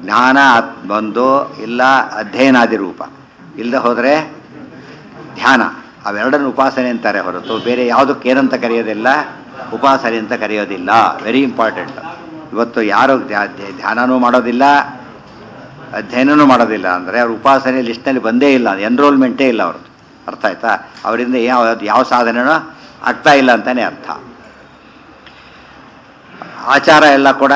ಜ್ಞಾನ ಅತ್- ಒಂದು ಇಲ್ಲ ಅಧ್ಯಯನಾದಿ ರೂಪ ಇಲ್ಲದೆ ಹೋದರೆ ಧ್ಯಾನ ಅವೆರಡನ್ನು ಉಪಾಸನೆ ಅಂತಾರೆ ಹೊರತು ಬೇರೆ ಯಾವುದಕ್ಕೆ ಏನಂತ ಕರೆಯೋದಿಲ್ಲ ಉಪಾಸನೆ ಅಂತ ಕರೆಯೋದಿಲ್ಲ ವೆರಿ ಇಂಪಾರ್ಟೆಂಟ್ ಇವತ್ತು ಯಾರು ಧ್ಯ- ಧ್ಯ- ಧ್ಯಾನನೂ ಮಾಡೋದಿಲ್ಲ ಅಧ್ಯಯನನೂ ಮಾಡೋದಿಲ್ಲ ಅಂದರೆ ಅವ್ರ ಉಪಾಸನೆ ಲಿಸ್ಟ್ನಲ್ಲಿ ಬಂದೇ ಇಲ್ಲ ಎನ್ರೋಲ್ಮೆಂಟೇ ಇಲ್ಲ ಅವ್ರದ್ದು ಅರ್ಥ ಆಯ್ತಾ ಅವರಿಂದ ಯಾವ ಯಾವ ಸಾಧನೆನೂ ಆಗ್ತಾ ಇಲ್ಲ ಅಂತಾನೆ ಅರ್ಥ ಆಚಾರ ಎಲ್ಲ ಕೂಡ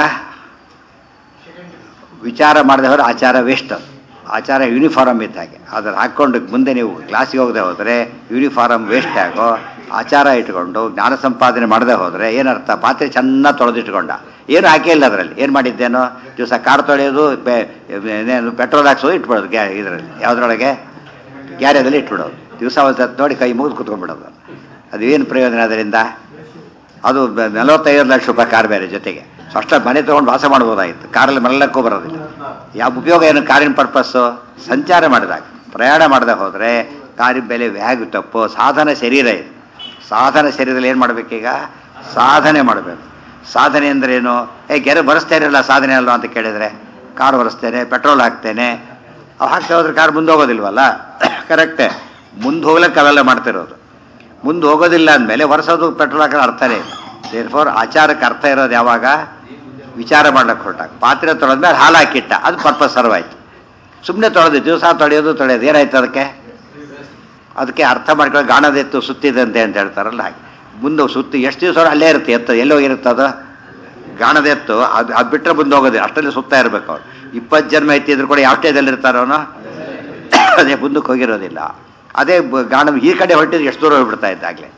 ವಿಚಾರ ಮಾಡದೆ ಹೋದ್ರೆ ಆಚಾರ ವೇಸ್ಟ್ ಅದು ಆಚಾರ ಯೂನಿಫಾರಮ್ ಇದ್ದ ಹಾಗೆ ಅದ್ರ ಹಾಕ್ಕೊಂಡು ಮುಂದೆ ನೀವು ಕ್ಲಾಸಿಗೆ ಹೋಗದೆ ಹೋದರೆ ಯೂನಿಫಾರಮ್ ವೇಸ್ಟ್ ಆಗೋ ಆಚಾರ ಇಟ್ಕೊಂಡು ಜ್ಞಾನ ಸಂಪಾದನೆ ಮಾಡದೆ ಹೋದರೆ ಏನರ್ಥ ಪಾತ್ರೆ ಚೆನ್ನಾಗಿ ತೊಳೆದಿಟ್ಕೊಂಡ ಏನು ಹಾಕೇ ಇಲ್ಲ ಅದರಲ್ಲಿ ಏನು ಮಾಡಿದ್ದೇನೋ ದಿವಸ ಕಾರ್ ತೊಳೆಯೋದು ಪೆ- ಏನೇನು ಪೆಟ್ರೋಲ್ ಹಾಕ್ಸೋದು ಇಟ್ಬಿಡೋದು ಗ್ಯಾ ಇದರಲ್ಲಿ ಯಾವುದ್ರೊಳಗೆ ಗ್ಯಾರೇಜಲ್ಲಿ ಇಟ್ಬಿಡೋದು ದಿವಸ ಒಂದು ಸತ್ ನೋಡಿ ಕೈ ಮುಗಿದು ಕುತ್ಕೊಂಡ್ಬಿಡೋದು ಅದು ಏನು ಪ್ರಯೋಜನ ಅದರಿಂದ ಅದು ಬ- ನಲವತ್ತೈದು ಲಕ್ಷ ರೂಪಾಯಿ ಕಾರ್ ಬೇರೆ ಜೊತೆಗೆ ಸೊ ಅಷ್ಟ ಮನೆ ತೊಗೊಂಡು ವಾಸ ಮಾಡ್ಬೋದಾಗಿತ್ತು ಕಾರಲ್ಲಿ ಮಲ್ಲಕ್ಕೂ ಬರೋದಿಲ್ಲ ಯಾವ ಉಪಯೋಗ ಏನು ಕಾರಿನ ಪರ್ಪಸ್ಸು ಸಂಚಾರ ಮಾಡಿದಾಗ ಪ್ರಯಾಣ ಮಾಡದೆ ಹೋದರೆ ಕಾರಿನ ಬೆಲೆ ಹೇಗೆ ತಪ್ಪು ಸಾಧನ ಶರೀರ ಇದು ಸಾಧನ ಶರೀರದಲ್ಲಿ ಏನು ಮಾಡಬೇಕೀಗ ಸಾಧನೆ ಮಾಡಬೇಕು ಸಾಧನೆ ಅಂದ್ರೇನು ಏ ಗೆರೆ ಬರೆಸ್ತಾ ಇರಲ್ಲ ಸಾಧನೆ ಅಲ್ವಾ ಅಂತ ಕೇಳಿದರೆ ಕಾರ್ ಬರೆಸ್ತೇನೆ ಪೆಟ್ರೋಲ್ ಹಾಕ್ತೇನೆ ಅವು ಹಾಕ್ತಾ ಹೋದ್ರೆ ಕಾರ್ ಮುಂದೆ ಹೋಗೋದಿಲ್ವಲ್ಲ ಕರೆಕ್ಟೇ ಮುಂದೆ ಹೋಗ್ಲಿಕ್ಕೆ ಅವೆಲ್ಲ ಮಾಡ್ತಿರೋದು ಮುಂದೆ ಹೋಗೋದಿಲ್ಲ ಅಂದಮೇಲೆ ವರ್ಷದು ಪೆಟ್ರೋಲ್ ಹಾಕೋದು ಅರ್ಥನೇ ಇಲ್ಲ ದೇರ್ ಫೋರ್ ಆಚಾರಕ್ಕೆ ಅರ್ಥ ಇರೋದು ಯಾವಾಗ ವಿಚಾರ ಮಾಡ್ಲಿಕ್ಕೆ ಹೊರಟಾಗ ಪಾತ್ರೆ ತೊಳೆದ್ಮೇಲೆ ಹಾಲು ಹಾಕಿಟ್ಟ ಅದು ಪರ್ಪಸ್ ಸರ್ವ್ ಆಯ್ತು ಸುಮ್ಮನೆ ತೊಳೆದು ದಿವಸ ತೊಳೆಯೋದು ತೊಳೆಯೋದು ಏನಾಯ್ತು ಅದಕ್ಕೆ ಅದಕ್ಕೆ ಅರ್ಥ ಮಾಡ್ಕೊಂಡು ಗಾಣದೆತ್ತು ಸುತ್ತಿದಂತೆ ಅಂತ ಹೇಳ್ತಾರಲ್ಲ ಹಾಗೆ ಮುಂದೆ ಸುತ್ತಿ ಎಷ್ಟು ದಿವಸ ಅಲ್ಲೇ ಇರುತ್ತೆ ಎತ್ತು ಎಲ್ಲಿ ಹೋಗಿರುತ್ತೆ ಅದು ಗಾಣದೆತ್ತು ಅದು ಅದು ಬಿಟ್ಟರೆ ಮುಂದೆ ಹೋಗೋದಿಲ್ಲ ಅಷ್ಟರಲ್ಲಿ ಸುತ್ತಾ ಇರಬೇಕು ಅವ್ರು ಇಪ್ಪತ್ತು ಜನ್ಮ ಎತ್ತಿದ್ರು ಕೂಡ ಯಾವ ಸ್ಟೇಜಲ್ಲಿ ಇರ್ತಾರೋ ಅವನು ಅದೇ ಮುಂದಕ್ಕೆ ಹೋಗಿರೋದಿಲ್ಲ ಅದೇ ಬ- ಗಾಣ ಈ ಕಡೆ ಹೊರಟಿದ್ರೆ ಎಷ್ಟು ದೂರ ಹೋಗ್ಬಿಡ್ತಾ ಇದ್ದಾಗಲೇ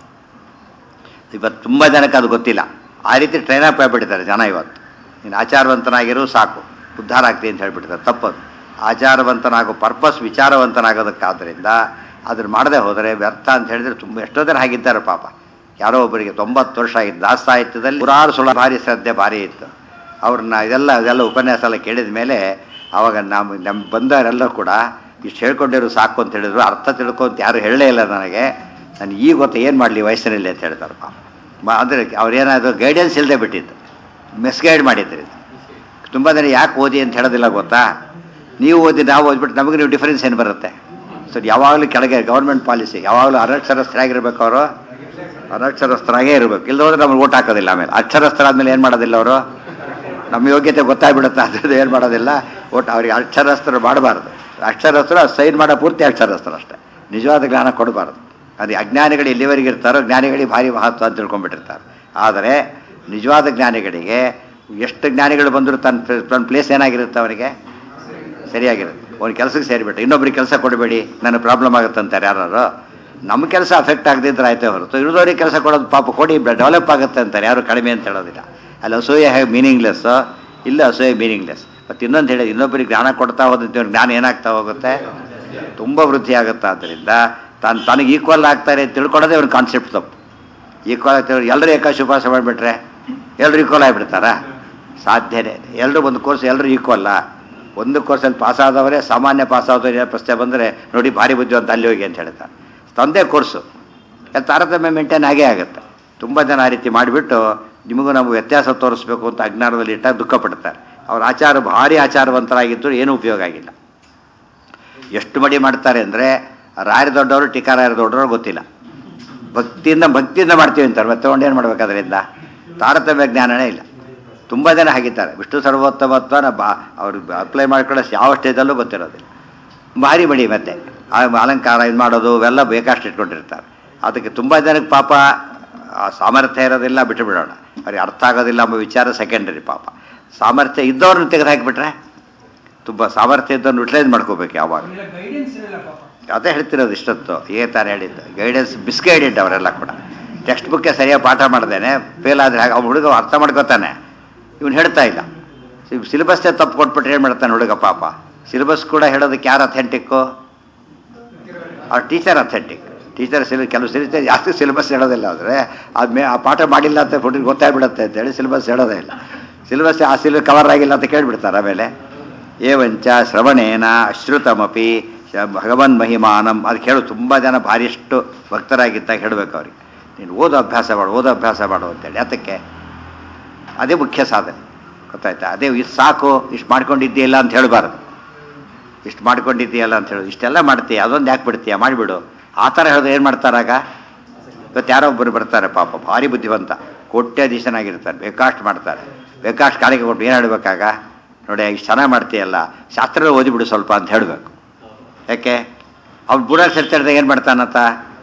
ಇವತ್ತು ತುಂಬ ಜನಕ್ಕೆ ಅದು ಗೊತ್ತಿಲ್ಲ ಆ ರೀತಿ ಟ್ರೈನ್ ಅಪ್ ಆಗಿಬಿಟ್ಟಿದ್ದಾರೆ ಜನ ಇವತ್ತು ನೀನು ಆಚಾರವಂತನಾಗಿರು ಸಾಕು ಉದ್ಧಾರ ಆಗ್ತೀನಿ ಅಂತ ಹೇಳ್ಬಿಟ್ಟಿದ್ದಾರೆ ತಪ್ಪದು ಆಚಾರವಂತನಾಗೋ ಪರ್ಪಸ್ ವಿಚಾರವಂತನಾಗೋದಕ್ಕಾದ್ರಿಂದ ಅದನ್ನು ಮಾಡದೆ ಹೋದರೆ ವ್ಯರ್ಥ ಅಂತ ಹೇಳಿದ್ರೆ ತುಂಬ ಎಷ್ಟೋ ಜನ ಹಾಗಿದ್ದಾರೆ ಪಾಪ ಯಾರೋ ಒಬ್ಬರಿಗೆ ತೊಂಬತ್ತು ವರ್ಷ ಆಗಿತ್ತು ದಾಸ ಸಾಹಿತ್ಯದಲ್ಲಿ ನೂರಾರು ಸುಳ ಭಾರಿ ಶ್ರದ್ಧೆ ಭಾರಿ ಇತ್ತು ಅವ್ರನ್ನ ಇದೆಲ್ಲ ಇದೆಲ್ಲ ಉಪನ್ಯಾಸ ಎಲ್ಲ ಕೇಳಿದ ಮೇಲೆ ಅವಾಗ ನಮ್ಮ ನಮ್ಮ ಬಂದವರೆಲ್ಲ ಕೂಡ ಇಷ್ಟು ಹೇಳ್ಕೊಂಡಿರು ಸಾಕು ಅಂತ ಹೇಳಿದ್ರು ಅರ್ಥ ತಿಳ್ಕೊಂತ ಯಾರು ಹೇಳಲೇ ಇಲ್ಲ ನನಗೆ ನಾನು ಈಗ ಗೊತ್ತು ಏನು ಮಾಡಲಿ ವಯಸ್ಸಿನಲ್ಲಿ ಅಂತ ಹೇಳ್ತಾರೆ ಪಾಪ ಮ- ಅಂದರೆ ಅವ್ರೇನಾದ್ರು ಗೈಡೆನ್ಸ್ ಇಲ್ಲದೆ ಬಿಟ್ಟಿದ್ದು ಮಿಸ್ಗೈಡ್ ಮಾಡಿದ್ರು ಇದು ತುಂಬ ಜನ ಯಾಕೆ ಓದಿ ಅಂತ ಹೇಳೋದಿಲ್ಲ ಗೊತ್ತಾ ನೀವು ಓದಿ ನಾವು ಓದ್ಬಿಟ್ಟು ನಮಗೆ ನೀವು ಡಿಫರೆನ್ಸ್ ಏನು ಬರುತ್ತೆ ಸೊ ಯಾವಾಗಲೂ ಕೆಳಗೆ ಗೌರ್ಮೆಂಟ್ ಪಾಲಿಸಿ ಯಾವಾಗಲೂ ಅನಕ್ಷರಸ್ಥರಾಗಿರ್ಬೇಕು ಅವರು ಅನಕ್ಷರಸ್ಥರಾಗೇ ಇರಬೇಕು ಇಲ್ಲದ್ರೆ ನಮ್ಗೆ ಓಟ್ ಹಾಕೋದಿಲ್ಲ ಆಮೇಲೆ ಅಕ್ಷರಸ್ಥರಾದ್ಮೇಲೆ ಏನು ಮಾಡೋದಿಲ್ಲ ಅವರು ನಮ್ಮ ಯೋಗ್ಯತೆ ಗೊತ್ತಾಗ್ಬಿಡುತ್ತೆ ಅದ್ರದ್ದು ಏನು ಮಾಡೋದಿಲ್ಲ ಒಟ್ಟು ಅವ್ರಿಗೆ ಅಕ್ಷರಸ್ಥರು ಮಾಡಬಾರ್ದು ಅಕ್ಷರಸ್ಥರು ಸೈನ್ ಮಾಡೋ ಪೂರ್ತಿ ಅಕ್ಷರಸ್ಥರು ಅಷ್ಟೇ ನಿಜವಾದ ಜ್ಞಾನ ಕೊಡಬಾರ್ದು ಅದು ಅಜ್ಞಾನಿಗಳು ಎಲ್ಲಿವರೆಗೆ ಇರ್ತಾರೋ ಜ್ಞಾನಿಗಳಿಗೆ ಭಾರಿ ಮಹತ್ವ ಅಂತ ತಿಳ್ಕೊಂಡ್ಬಿಟ್ಟಿರ್ತಾರೆ ಆದರೆ ನಿಜವಾದ ಜ್ಞಾನಿಗಳಿಗೆ ಎಷ್ಟು ಜ್ಞಾನಿಗಳು ಬಂದರೂ ತನ್ನ ತನ್ನ ಪ್ಲೇಸ್ ಏನಾಗಿರುತ್ತೆ ಅವನಿಗೆ ಸರಿಯಾಗಿರುತ್ತೆ ಅವ್ನ ಕೆಲಸಕ್ಕೆ ಸೇರಿಬಿಟ್ಟು ಇನ್ನೊಬ್ರಿಗೆ ಕೆಲಸ ಕೊಡಬೇಡಿ ನನಗೆ ಪ್ರಾಬ್ಲಮ್ ಆಗುತ್ತೆ ಅಂತಾರೆ ಯಾರು ನಮ್ಮ ಕೆಲಸ ಅಫೆಕ್ಟ್ ಆಗದಿದ್ರೆ ಆಯ್ತೇ ಹೊರತು ಇಳಿದವ್ರಿಗೆ ಕೆಲಸ ಕೊಡೋದು ಪಾಪ ಕೊಡಿ ಡೆವಲಪ್ ಆಗುತ್ತೆ ಅಂತಾರೆ ಯಾರು ಕಡಿಮೆ ಅಂತ ಹೇಳೋದಿಲ್ಲ ಅಲ್ಲಿ ಅಸೂಯೆ ಹೇಗೆ ಮೀನಿಂಗ್ಲೆಸ್ ಇಲ್ಲ ಅಸೂಯೆ ಮೀನಿಂಗ್ಲೆಸ್ ಮತ್ತು ಇನ್ನೊಂದು ಹೇಳಿ ಇನ್ನೊಬ್ಬರಿಗೆ ಜ್ಞಾನ ಕೊಡ್ತಾ ಹೋದಂತೆ ಜ್ಞಾನ ಏನಾಗ್ತಾ ಹೋಗುತ್ತೆ ತುಂಬ ವೃದ್ಧಿ ಆಗುತ್ತೆ ಆದ್ದರಿಂದ ತಾನು ತನಗೆ ಈಕ್ವಲ್ ಆಗ್ತಾರೆ ಅಂತ ತಿಳ್ಕೊಳ್ಳೋದೇ ಅವ್ನ ಕಾನ್ಸೆಪ್ಟ್ ತಪ್ಪು ಈಕ್ವಲ್ ಆಗ್ತಾರೆ ಎಲ್ಲರೂ ಏಕಾಶ ಉಪವಾಸ ಮಾಡಿಬಿಟ್ರೆ ಎಲ್ಲರೂ ಈಕ್ವಲ್ ಆಗಿಬಿಡ್ತಾರಾ ಸಾಧ್ಯನೇ ಎಲ್ಲರೂ ಒಂದು ಕೋರ್ಸ್ ಎಲ್ಲರೂ ಈಕ್ವಲ್ಲ ಒಂದು ಕೋರ್ಸಲ್ಲಿ ಪಾಸ್ ಆದವರೇ ಸಾಮಾನ್ಯ ಪಾಸ್ ಆದವರೇ ಪ್ರಶ್ನೆ ಬಂದರೆ ನೋಡಿ ಭಾರಿ ಬುದ್ಧಿವಂತ ಅಲ್ಲಿ ಹೋಗಿ ಅಂತ ಹೇಳ್ತಾರೆ ತಂದೆ ಕೋರ್ಸು ಯಾಕೆ ತಾರತಮ್ಯ ಮೇಂಟೈನ್ ಆಗೇ ಆಗುತ್ತೆ ತುಂಬ ಜನ ಆ ರೀತಿ ಮಾಡಿಬಿಟ್ಟು ನಿಮಗೂ ನಮಗೆ ವ್ಯತ್ಯಾಸ ತೋರಿಸ್ಬೇಕು ಅಂತ ಅಜ್ಞಾನದಲ್ಲಿ ಇಟ್ಟಾಗ ದುಃಖ ಪಡ್ತಾರೆ ಅವ್ರ ಆಚಾರ ಭಾರಿ ಆಚಾರವಂತರಾಗಿದ್ದರೂ ಏನೂ ಉಪಯೋಗ ಆಗಿಲ್ಲ ಎಷ್ಟು ಮಡಿ ಮಾಡ್ತಾರೆ ಅಂದರೆ ರಾಯರ ದೊಡ್ಡವರು ಟೀಕಾರಾಯರ ದೊಡ್ಡವರು ಗೊತ್ತಿಲ್ಲ ಭಕ್ತಿಯಿಂದ ಭಕ್ತಿಯಿಂದ ಮಾಡ್ತೀವಿ ಅಂತಾರೆ ಮತ್ತೆ ತಗೊಂಡು ಏನು ಮಾಡ್ಬೇಕು ಅದರಿಂದ ತಾರತಮ್ಯ ಜ್ಞಾನನೇ ಇಲ್ಲ ತುಂಬ ಜನ ಹಾಗಿದ್ದಾರೆ ವಿಷ್ಣು ಸರ್ವೋತ್ತಮತ್ವನ ಬಾ ಅವ್ರು ಅಪ್ಲೈ ಮಾಡ್ಕೊಳ್ಳೋ ಯಾವ ಸ್ಟೇಜಲ್ಲೂ ಗೊತ್ತಿರೋದಿಲ್ಲ ಭಾರಿ ಮಡಿ ಮತ್ತೆ ಆ ಅಲಂಕಾರ ಇದು ಮಾಡೋದು ಇವೆಲ್ಲ ಬೇಕಷ್ಟು ಇಟ್ಕೊಂಡಿರ್ತಾರೆ ಅದಕ್ಕೆ ತುಂಬ ಜನಕ್ಕೆ ಪಾಪ ಆ ಸಾಮರ್ಥ್ಯ ಇರೋದಿಲ್ಲ ಬಿಟ್ಟು ಬಿಡೋಣ ಅವ್ರಿಗೆ ಅರ್ಥ ಆಗೋದಿಲ್ಲ ಎಂಬ ವಿಚಾರ ಸೆಕೆಂಡರಿ ಪಾಪ ಸಾಮರ್ಥ್ಯ ಇದ್ದವ್ರನ್ನ ತೆಗೆದು ಹಾಕಿಬಿಟ್ರೆ ತುಂಬ ಸಾಮರ್ಥ್ಯ ಇದ್ದವ್ರನ್ನ ಯುಟಿಲೈಸ್ ಮಾಡ್ಕೋಬೇಕು ಯಾವಾಗ ಗೈಡೆನ್ಸ್ ಇರಲ್ಲ ಪಾಪ ಅದೇ ಹೇಳ್ತಿರೋದು ಇಷ್ಟೊತ್ತು ಏ ಥರ ಹೇಳಿದ್ದು ಗೈಡೆನ್ಸ್ ಮಿಸ್ಗೈಡೆಡ್ ಅವರೆಲ್ಲ ಕೂಡ ಟೆಕ್ಸ್ಟ್ ಬುಕ್ಕೆ ಸರಿಯಾಗಿ ಪಾಠ ಮಾಡ್ದೇನೆ ಫೇಲ್ ಆದರೆ ಹಾಗೆ ಅವ್ನು ಹುಡುಗ ಅರ್ಥ ಮಾಡ್ಕೋತಾನೆ ಇವನು ಹೇಳ್ತಾ ಇಲ್ಲ ಸಿಲೆಬಸ್ಸೇ ತಪ್ಪು ಕೊಟ್ಬಿಟ್ರೆ ಏನು ಮಾಡ್ತಾನೆ ಹುಡುಗ ಪಾಪ ಸಿಲೆಬಸ್ ಕೂಡ ಹೇಳೋದಕ್ಕೆ ಯಾರು ಅಥೆಂಟಿಕ್ಕು ಅವ್ರ ಟೀಚರ್ ಅಥೆಂಟಿಕ್ ಟೀಚರ್ ಸಿಲ ಕೆಲವು ಸಿಲಿಚರ್ ಜಾಸ್ತಿ ಸಿಲೆಬಸ್ ಹೇಳೋದಿಲ್ಲ ಆದರೆ ಆದ್ಮೇ ಆ ಪಾಠ ಮಾಡಿಲ್ಲ ಅಂತ ಹುಡುಗ ಗೊತ್ತಾಗ್ಬಿಡುತ್ತೆ ಅಂತೇಳಿ ಸಿಲೆಬಸ್ ಹೇಳೋದೇ ಇಲ್ಲ ಸಿಲೆಬಸ್ ಆ ಸಿಲ್ ಕವರ್ ಆಗಿಲ್ಲ ಅಂತ ಕೇಳ್ಬಿಡ್ತಾರೆ ಆಮೇಲೆ ಏವಂಚ ಶ್ರವಣೇನ ಅಶ್ರುತಮಪಿ ಶ- ಭಗವನ್ ಮಹಿಮಾನಂ ಅದಕ್ಕೆ ಹೇಳು ತುಂಬ ಜನ ಭಾರಿಷ್ಟು ಭಕ್ತರಾಗಿದ್ದಾಗ ಹೇಳಬೇಕು ಅವ್ರಿಗೆ ನೀನು ಓದೋ ಅಭ್ಯಾಸ ಮಾಡು ಓದೋ ಅಭ್ಯಾಸ ಮಾಡು ಅಂತೇಳಿ ಅದಕ್ಕೆ ಅದೇ ಮುಖ್ಯ ಸಾಧನೆ ಗೊತ್ತಾಯ್ತಾ ಅದೇ ಇದು ಸಾಕು ಇಷ್ಟು ಮಾಡ್ಕೊಂಡಿದ್ದೀಯಲ್ಲ ಅಂತ ಹೇಳಬಾರ್ದು ಇಷ್ಟು ಮಾಡ್ಕೊಂಡಿದ್ದೀಯಲ್ಲ ಅಂತ ಹೇಳೋದು ಇಷ್ಟೆಲ್ಲ ಮಾಡ್ತೀಯ ಅದೊಂದು ಯಾಕೆ ಬಿಡ್ತೀಯ ಮಾಡಿಬಿಡು ಆ ಥರ ಹೇಳೋದು ಏನು ಮಾಡ್ತಾರಾಗ ಇವತ್ತು ಯಾರೋ ಒಬ್ಬರು ಬರ್ತಾರೆ ಪಾಪ ಭಾರಿ ಬುದ್ಧಿವಂತ ಕೋಟ್ಯಾಧೀಶನಾಗಿರ್ತಾರೆ ಬೇಕಾಷ್ಟು ಮಾಡ್ತಾರೆ ಬೇಕಾಷ್ಟು ಕಾಲಿಗೆ ಕೊಟ್ಟು ಏನು ಹೇಳಬೇಕಾಗ ನೋಡಿ ಇಷ್ಟು ಚೆನ್ನಾಗಿ ಮಾಡ್ತೀಯಲ್ಲ ಶಾಸ್ತ್ರ ಓದಿಬಿಡು ಸ್ವಲ್ಪ ಅಂತ ಹೇಳಬೇಕು ಯಾಕೆ ಅವ್ನು ಬುಡ ಸೇರ್ತಿಡ್ದಾಗ ಏನು ಮಾಡ್ತಾನಂತ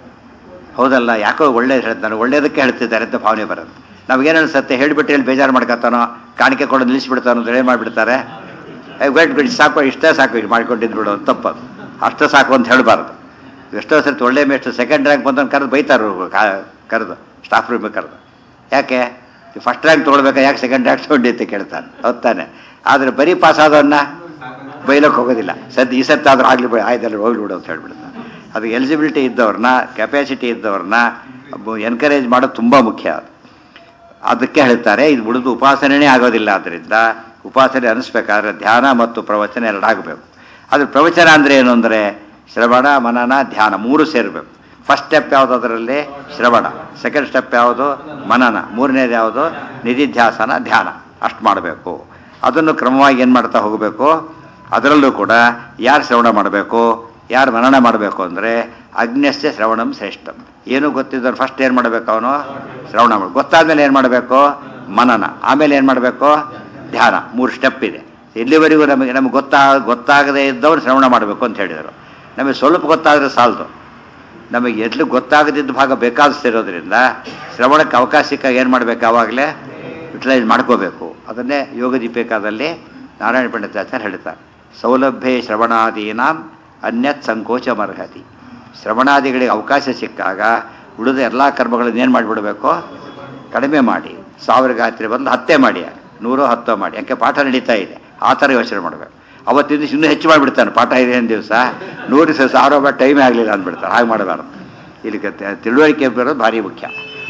ಹೌದಲ್ಲ ಯಾಕೋ ಒಳ್ಳೇದು ಹೇಳ್ತಾನೆ ಒಳ್ಳೇದಕ್ಕೆ ಹೇಳ್ತಿದ್ದಾರೆ ಅಂತ ಭಾವನೆ ಬರುತ್ತೆ ನಮಗೇನು ಅನ್ಸುತ್ತೆ ಹೇಳಿಬಿಟ್ಟು ಹೇಳಿ ಬೇಜಾರು ಮಾಡ್ಕೊತಾನೋ ಕಾಣಿಕೆ ಕೊಡೋದು ನಿಲ್ಲಿಸ್ಬಿಡ್ತಾನೋ ಅಂತ ಏನು ಮಾಡಿಬಿಡ್ತಾರೆ ವೇಟ್ ಬಿಡಿ ಸಾಕು ಇಷ್ಟೇ ಸಾಕು ಇದು ಮಾಡ್ಕೊಂಡಿದ್ದು ಬಿಡು ಅಂತ ತಪ್ಪದು ಅಷ್ಟೇ ಸಾಕು ಅಂತ ಹೇಳಬಾರ್ದು ಎಷ್ಟೋ ಸರ್ತಿ ಒಳ್ಳೆ ಮೇಷ್ಟು ಸೆಕೆಂಡ್ ರ್ಯಾಂಕ್ ಬಂದವನು ಕರೆದು ಬೈತಾರು ಕರೆದು ಸ್ಟಾಫ್ ರೂಮ್ ಕರೆದು ಯಾಕೆ ಫಸ್ಟ್ ರ್ಯಾಂಕ್ ತೊಗೊಳ್ಬೇಕಾ ಯಾಕೆ ಸೆಕೆಂಡ್ ರ್ಯಾಂಕ್ ತೊಗೊಂಡಿ ಅಂತ ಕೇಳ್ತಾನೆ ಹೌದಾನೆ ಆದರೆ ಬರೀ ಪಾಸ್ ಆದವನ್ನ ಬೈಲಕ್ಕೆ ಹೋಗೋದಿಲ್ಲ ಸದ್ಯ ಈ ಸತ್ತು ಆದ್ರೂ ಆಗಲಿ ಆಯ್ತಲ್ಲ ಹೋಗ್ಬಿಡು ಅಂತ ಹೇಳ್ಬಿಡ್ತಾನೆ ಅದು ಎಲಿಜಿಬಿಲಿಟಿ ಇದ್ದವ್ರನ್ನ ಕೆಪಾಸಿಟಿ ಇದ್ದವ್ರನ್ನ ಎನ್ಕರೇಜ್ ಮಾಡೋದು ತುಂಬ ಮುಖ್ಯ ಅದು ಅದಕ್ಕೆ ಹೇಳ್ತಾರೆ ಇದು ಬಿಡುದು ಉಪಾಸನೆನೇ ಆಗೋದಿಲ್ಲ ಆದ್ದರಿಂದ ಉಪಾಸನೆ ಅನಿಸ್ಬೇಕಾದ್ರೆ ಧ್ಯಾನ ಮತ್ತು ಪ್ರವಚನ ಎರಡಾಗಬೇಕು ಅದ್ರ ಪ್ರವಚನ ಅಂದರೆ ಏನು ಅಂದರೆ ಶ್ರವಣ ಮನನ ಧ್ಯಾನ ಮೂರು ಸೇರಬೇಕು ಫಸ್ಟ್ ಸ್ಟೆಪ್ ಯಾವುದು ಅದರಲ್ಲಿ ಶ್ರವಣ ಸೆಕೆಂಡ್ ಸ್ಟೆಪ್ ಯಾವುದು ಮನನ ಮೂರನೇದು ಯಾವುದು ನಿಧಿಧ್ಯಾಸನ ಧ್ಯಾನ ಅಷ್ಟು ಮಾಡಬೇಕು ಅದನ್ನು ಕ್ರಮವಾಗಿ ಏನು ಮಾಡ್ತಾ ಹೋಗಬೇಕು ಅದರಲ್ಲೂ ಕೂಡ ಯಾರು ಶ್ರವಣ ಮಾಡಬೇಕು ಯಾರು ಮನನ ಮಾಡಬೇಕು ಅಂದರೆ ಅಗ್ನ್ಯಸ್ಯ ಶ್ರವಣಂ ಶ್ರೇಷ್ಠಂ ಏನು ಗೊತ್ತಿದ್ದವ್ರು ಫಸ್ಟ್ ಏನು ಮಾಡಬೇಕು ಅವನು ಶ್ರವಣ ಮಾಡಿ ಗೊತ್ತಾದ್ಮೇಲೆ ಏನು ಮಾಡಬೇಕು ಮನನ ಆಮೇಲೆ ಏನು ಮಾಡಬೇಕು ಧ್ಯಾನ ಮೂರು ಸ್ಟೆಪ್ ಇದೆ ಎಲ್ಲಿವರೆಗೂ ನಮಗೆ ನಮಗೆ ಗೊತ್ತಾ ಗೊತ್ತಾಗದೇ ಇದ್ದವ್ರು ಶ್ರವಣ ಮಾಡಬೇಕು ಅಂತ ಹೇಳಿದರು ನಮಗೆ ಸ್ವಲ್ಪ ಗೊತ್ತಾದರೆ ಸಾಲದು ನಮಗೆ ಎಲ್ಲಿ ಗೊತ್ತಾಗದಿದ್ದ ಭಾಗ ಬೇಕಾದಿರೋದ್ರಿಂದ ಶ್ರವಣಕ್ಕೆ ಅವಕಾಶ ಸಿಕ್ಕಾಗ ಏನು ಮಾಡಬೇಕು ಆವಾಗಲೇ ಯುಟಿಲೈಸ್ ಮಾಡ್ಕೋಬೇಕು ಅದನ್ನೇ ಯೋಗ ದೀಪಿಕಾದಲ್ಲಿ ನಾರಾಯಣ ಪಂಡಿತಾಚಾರ್ಯ ಹೇಳ್ತಾರೆ ಸೌಲಭ್ಯ ಶ್ರವಣಾದೀನಾಂ ಅನ್ಯತ್ ಸಂಕೋಚಮರ್ಹತಿ ಶ್ರವಣಾದಿಗಳಿಗೆ ಅವಕಾಶ ಸಿಕ್ಕಾಗ ಉಳಿದ ಎಲ್ಲ ಕರ್ಮಗಳನ್ನ ಏನು ಮಾಡಿಬಿಡಬೇಕು ಕಡಿಮೆ ಮಾಡಿ ಸಾವಿರ ಗಾಯತ್ರಿ ಬಂದು ಹತ್ತೆ ಮಾಡಿ ನೂರು ಹತ್ತೋ ಮಾಡಿ ಯಾಕೆ ಪಾಠ ನಡೀತಾ ಇದೆ ಆ ಥರ ಯೋಚನೆ ಮಾಡಬೇಕು ಅವತ್ತಿನ ದಿವಸ ಇನ್ನೂ ಹೆಚ್ಚು ಮಾಡಿಬಿಡ್ತಾನೆ ಪಾಠ ಇದೆ ದಿವಸ ನೂರು ದಿವಸ ಸಾವಿರ ರೂಪಾಯಿ ಟೈಮೇ ಆಗಲಿಲ್ಲ ಅಂದ್ಬಿಡ್ತಾರೆ ಹಾಗೆ ಮಾಡಬಾರ್ದು ಇಲ್ಲಿ ತಿಳುವಳಿಕೆ ಬರೋದು ಭಾರಿ ಮುಖ್ಯ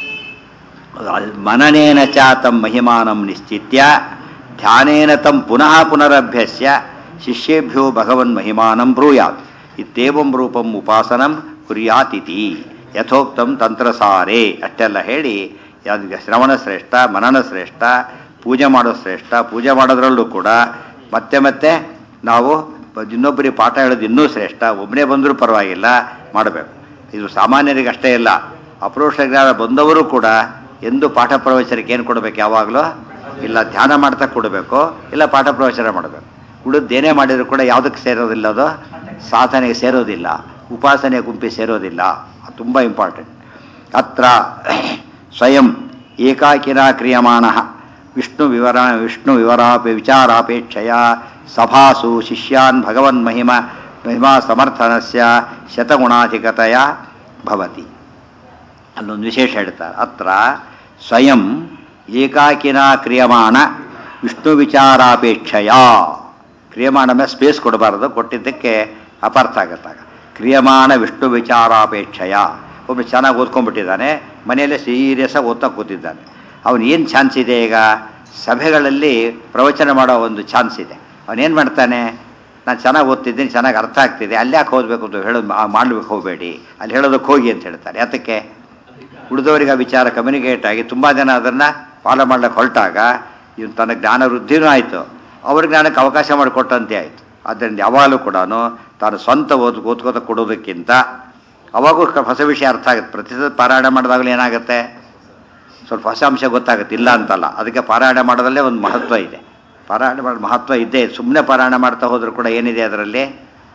ಮನನೇನ ಚ ತಂ ಮಹಿಮಾನಂ ನಿಶ್ಚಿತ್ಯ ಧ್ಯಾನೇನ ತಂ ಪುನಃ ಪುನರಭ್ಯಸ್ಯ ಶಿಷ್ಯೇಭ್ಯೋ ಭಗವನ್ ಮಹಿಮಾನಂ ಬ್ರೂಯಾತ್ ಇತ್ತೇವಂ ರೂಪಂ ಉಪಾಸನಂ ಕುರ್ಯಾತಿತಿ ಯಥೋಕ್ತಂ ತಂತ್ರಸಾರೇ ಅಷ್ಟೆಲ್ಲ ಹೇಳಿ ಯಾವ್ದು ಶ್ರವಣ ಶ್ರೇಷ್ಠ ಮನನ ಶ್ರೇಷ್ಠ ಪೂಜೆ ಮಾಡೋದು ಶ್ರೇಷ್ಠ ಪೂಜೆ ಮಾಡೋದ್ರಲ್ಲೂ ಕೂಡ ಮತ್ತೆ ಮತ್ತೆ ನಾವು ಇನ್ನೊಬ್ಬರಿಗೆ ಪಾಠ ಹೇಳೋದು ಇನ್ನೂ ಶ್ರೇಷ್ಠ ಒಬ್ಬನೇ ಬಂದರೂ ಪರವಾಗಿಲ್ಲ ಮಾಡಬೇಕು ಇದು ಸಾಮಾನ್ಯರಿಗೆ ಅಷ್ಟೇ ಇಲ್ಲ ಅಪ್ರೋಷ ಜ್ಞಾನ ಬಂದವರು ಕೂಡ ಎಂದು ಪಾಠ ಪ್ರವಚನಕ್ಕೆ ಏನು ಕೊಡಬೇಕು ಯಾವಾಗಲೂ ಇಲ್ಲ ಧ್ಯಾನ ಮಾಡ್ತಾ ಕೊಡಬೇಕು ಇಲ್ಲ ಪಾಠ ಪ್ರವಚನ ಮಾಡಬೇಕು ಉಳಿದೇನೇ ಮಾಡಿದ್ರು ಕೂಡ ಯಾವುದಕ್ಕೆ ಸೇರೋದಿಲ್ಲ ಅದು ಸಾಧನೆಗೆ ಸೇರೋದಿಲ್ಲ ಉಪಾಸನೆ ಗುಂಪಿ ಸೇರೋದಿಲ್ಲ ತುಂಬ ಇಂಪಾರ್ಟೆಂಟ್ ಅತ್ರ ಸ್ವಯಂ ಏಕಾಕಿನ ಕ್ರಿಯಮಾಣ ವಿಷ್ಣು ವಿವರ ವಿಷ್ಣು ವಿವರಾಪೆ ವಿಚಾರಾಪೇಕ್ಷೆಯ ಸಭಾಸು ಶಿಷ್ಯಾನ್ ಭಗವನ್ ಮಹಿಮ ಮಹಿಮಾ ಸಮರ್ಥನಸ್ಯ ಶತಗುಣಾಧಿಕತೆಯ ಭವತಿ ಅಲ್ಲೊಂದು ವಿಶೇಷ ಹೇಳ್ತಾರೆ ಅತ್ರ ಸ್ವಯಂ ಏಕಾಕಿನ ಕ್ರಿಯಮಾಣ ವಿಷ್ಣು ವಿಚಾರಾಪೇಕ್ಷೆಯ ಕ್ರಿಯಮಾಣ ಮೇಲೆ ಸ್ಪೇಸ್ ಕೊಡಬಾರದು ಕೊಟ್ಟಿದ್ದಕ್ಕೆ ಅಪಾರ್ಥ ಆಗತ್ತಾಗ ಕ್ರಿಯಮಾಣ ವಿಷ್ಣು ವಿಚಾರಾಪೇಕ್ಷೆಯ ಒಬ್ಬರು ಚೆನ್ನಾಗಿ ಓದ್ಕೊಂಡ್ಬಿಟ್ಟಿದ್ದಾನೆ ಮನೆಯಲ್ಲೇ ಸೀರಿಯಸ್ಸಾಗಿ ಓದ್ತಾ ಕೂತಿದ್ದಾನೆ ಅವನು ಏನು ಚಾನ್ಸ್ ಇದೆ ಈಗ ಸಭೆಗಳಲ್ಲಿ ಪ್ರವಚನ ಮಾಡೋ ಒಂದು ಚಾನ್ಸ್ ಇದೆ ಅವನೇನು ಮಾಡ್ತಾನೆ ನಾನು ಚೆನ್ನಾಗಿ ಓದ್ತಿದ್ದೀನಿ ಚೆನ್ನಾಗಿ ಅರ್ಥ ಆಗ್ತಿದೆ ಅಲ್ಲಿ ಯಾಕೆ ಓದಬೇಕು ಅಂತ ಹೇಳೋದು ಮಾಡ್ಲಿಕ್ಕೆ ಹೋಗಬೇಡಿ ಅಲ್ಲಿ ಹೇಳೋದಕ್ಕೆ ಹೋಗಿ ಅಂತ ಹೇಳ್ತಾರೆ ಯಾತಕ್ಕೆ ಉಳಿದವರಿಗೆ ಆ ವಿಚಾರ ಕಮ್ಯುನಿಕೇಟ್ ಆಗಿ ತುಂಬ ಜನ ಅದನ್ನು ಫಾಲೋ ಮಾಡ್ಲಿಕ್ಕೆ ಹೊರಟಾಗ ಇವನು ತನ್ನ ಜ್ಞಾನ ವೃದ್ಧಿನೂ ಆಯಿತು ಅವ್ರ ಜ್ಞಾನಕ್ಕೆ ಅವಕಾಶ ಮಾಡಿಕೊಟ್ಟಂತೆ ಆಯಿತು ಆದ್ದರಿಂದ ಯಾವಾಗಲೂ ಕೂಡ ತಾನು ಸ್ವಂತ ಓದ್ ಓದ್ಕೋತ ಕೊಡೋದಕ್ಕಿಂತ ಅವಾಗೂ ಹೊಸ ವಿಷಯ ಅರ್ಥ ಆಗುತ್ತೆ ಪ್ರತಿಶತ ಪಾರಾಯಣ ಮಾಡಿದಾಗಲೂ ಏನಾಗುತ್ತೆ ಸ್ವಲ್ಪ ಹೊಸ ಅಂಶ ಗೊತ್ತಾಗುತ್ತೆ ಇಲ್ಲ ಅಂತಲ್ಲ ಅದಕ್ಕೆ ಪಾರಾಯಣ ಮಾಡೋದಲ್ಲೇ ಒಂದು ಮಹತ್ವ ಇದೆ ಪಾರಾಯಣ ಮಾಡೋ ಮಹತ್ವ ಇದ್ದೇ ಸುಮ್ಮನೆ ಪಾರಾಯಣ ಮಾಡ್ತಾ ಹೋದರೂ ಕೂಡ ಏನಿದೆ ಅದರಲ್ಲಿ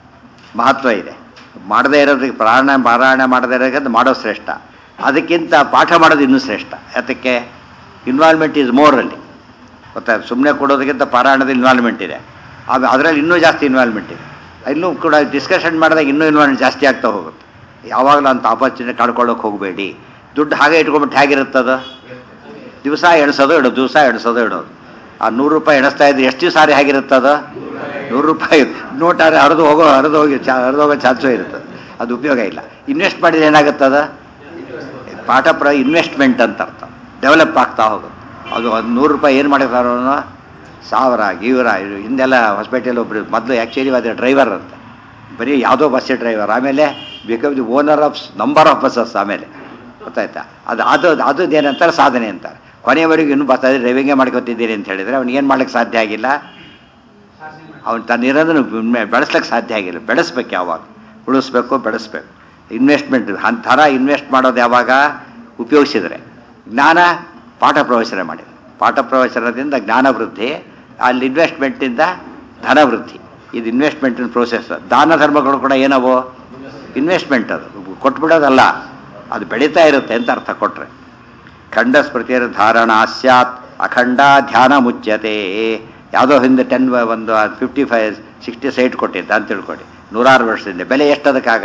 ಮಹತ್ವ ಇದೆ ಮಾಡದೇ ಇರೋದಕ್ಕೆ ಪ್ರಾಣ ಪಾರಾಯಣ ಮಾಡದೇ ಇರೋದಕ್ಕೆ ಮಾಡೋ ಶ್ರೇಷ್ಠ ಅದಕ್ಕಿಂತ ಪಾಠ ಮಾಡೋದು ಇನ್ನೂ ಶ್ರೇಷ್ಠ ಯಾತಕ್ಕೆ ಇನ್ವಾಲ್ವ್ಮೆಂಟ್ ಈಸ್ ಮೋರ್ ಅಲ್ಲಿ ಗೊತ್ತಾ ಸುಮ್ಮನೆ ಕೊಡೋದಕ್ಕಿಂತ ಪಾರಾಯಣದ ಇನ್ವಾಲ್ವ್ಮೆಂಟ್ ಇದೆ ಆಮೇಲೆ ಅದರಲ್ಲಿ ಇನ್ನೂ ಜಾಸ್ತಿ ಇನ್ವಾಲ್ವ್ಮೆಂಟ್ ಇದೆ ಇನ್ನೂ ಕೂಡ ಡಿಸ್ಕಷನ್ ಮಾಡಿದಾಗ ಇನ್ನೂ ಇನ್ವಾಲ್ವ್ಮೆಂಟ್ ಜಾಸ್ತಿ ಆಗ್ತಾ ಹೋಗುತ್ತೆ ಯಾವಾಗಲೂ ಅಂತ ಆಪರ್ಚುನಿಟಿ ಕಳ್ಕೊಳ್ಳೋಕೆ ಹೋಗಬೇಡಿ ದುಡ್ಡು ಹಾಗೆ ಇಟ್ಕೊಂಡ್ಬಿಟ್ಟು ಹೇಗಿರುತ್ತದು ದಿವಸ ಎಣಿಸೋದು ಇಡೋದು ದಿವಸ ಎಣಿಸೋದು ಇಡೋದು ಆ ನೂರು ರೂಪಾಯಿ ಎಣಿಸ್ತಾ ಇದ್ರೆ ಎಷ್ಟು ದಿವಸ ಸಾರಿ ಹೇಗಿರುತ್ತದು ನೂರು ರೂಪಾಯಿ ನೋಟಾರೆ ಹರಿದು ಹೋಗೋ ಹರಿದು ಹೋಗಿ ಚಾ ಹರಿದು ಹೋಗೋ ಚಾನ್ಸು ಇರುತ್ತೆ ಅದು ಉಪಯೋಗ ಇಲ್ಲ ಇನ್ವೆಸ್ಟ್ ಮಾಡಿದ್ರೆ ಏನಾಗುತ್ತದ ಪಾಠ ಪ್ರ ಇನ್ವೆಸ್ಟ್ಮೆಂಟ್ ಅಂತ ಅರ್ಥ ಡೆವಲಪ್ ಆಗ್ತಾ ಹೋಗುತ್ತೆ ಅದು ಒಂದು ನೂರು ರೂಪಾಯಿ ಏನು ಮಾಡಿರ್ತಾರೋ ಸಾವಿರ ಗೀವರ ಇದು ಹಿಂದೆಲ್ಲ ಹೊಸಪೇಟೆಯಲ್ಲಿ ಒಬ್ರು ಮೊದಲು ಆ್ಯಕ್ಚುಲಿ ಅದೇ ಡ್ರೈವರ್ ಅಂತ ಬರೀ ಯಾವುದೋ ಬಸ್ ಡ್ರೈವರ್ ಆಮೇಲೆ become the owner of number of buses ಆಮೇಲೆ ಗೊತ್ತಾಯ್ತಾ ಅದು ಅದು ಅದು ಏನಂತಾರೆ ಸಾಧನೆ ಅಂತಾರೆ ಕೊನೆಯವರೆಗೂ ಇನ್ನೂ ಬರ್ತಾ ಇದ್ರೆ ಡ್ರೈವಿಂಗೇ ಮಾಡ್ಕೊತಿದ್ದೀರಿ ಅಂತ ಹೇಳಿದರೆ ಅವ್ನಿಗೆ ಏನು ಮಾಡ್ಲಿಕ್ಕೆ ಸಾಧ್ಯ ಆಗಿಲ್ಲ ಅವನು ತನ್ನ ಇರೋದನ್ನು ಬೆಳೆಸ್ಲಿಕ್ಕೆ ಸಾಧ್ಯ ಆಗಿಲ್ಲ ಬೆಳೆಸ್ಬೇಕು ಯಾವಾಗ ಉಳಿಸ್ಬೇಕು ಬೆಳೆಸ್ಬೇಕು ಇನ್ವೆಸ್ಟ್ಮೆಂಟ್ ಥರ ಇನ್ವೆಸ್ಟ್ ಮಾಡೋದು ಯಾವಾಗ ಉಪಯೋಗಿಸಿದರೆ ಜ್ಞಾನ ಪಾಠ ಪ್ರವಚನ ಮಾಡಿದೆ ಪಾಠ ಪ್ರವಚನದಿಂದ ಜ್ಞಾನ ವೃದ್ಧಿ ಅಲ್ಲಿ ಇನ್ವೆಸ್ಟ್ಮೆಂಟಿಂದ ಧನ ವೃದ್ಧಿ ಇದು ಇನ್ವೆಸ್ಟ್ಮೆಂಟಿನ ಪ್ರೋಸೆಸ್ ದಾನ ಧರ್ಮಗಳು ಕೂಡ ಏನವು ಇನ್ವೆಸ್ಟ್ಮೆಂಟ್ ಅದು ಕೊಟ್ಬಿಡೋದಲ್ಲ ಅದು ಬೆಳೀತಾ ಇರುತ್ತೆ ಅಂತ ಅರ್ಥ ಕೊಟ್ರೆ ಖಂಡ ಸ್ಮೃತಿಯರ ಧಾರಣ ಸ್ಯಾತ್ ಅಖಂಡ ಧ್ಯಾನ ಮುಚ್ಯತೆ ಯಾವುದೋ ಹಿಂದೆ ಟೆನ್ ಒಂದು ಫಿಫ್ಟಿ ಫೈವ್ ಸಿಕ್ಸ್ಟಿ ಸೈಟ್ ಕೊಟ್ಟಿದ್ದ ಅಂತ ತಿಳ್ಕೊಳ್ಳಿ ನೂರಾರು ವರ್ಷದಿಂದ ಬೆಲೆ ಎಷ್ಟು ಅದಕ್ಕಾಗ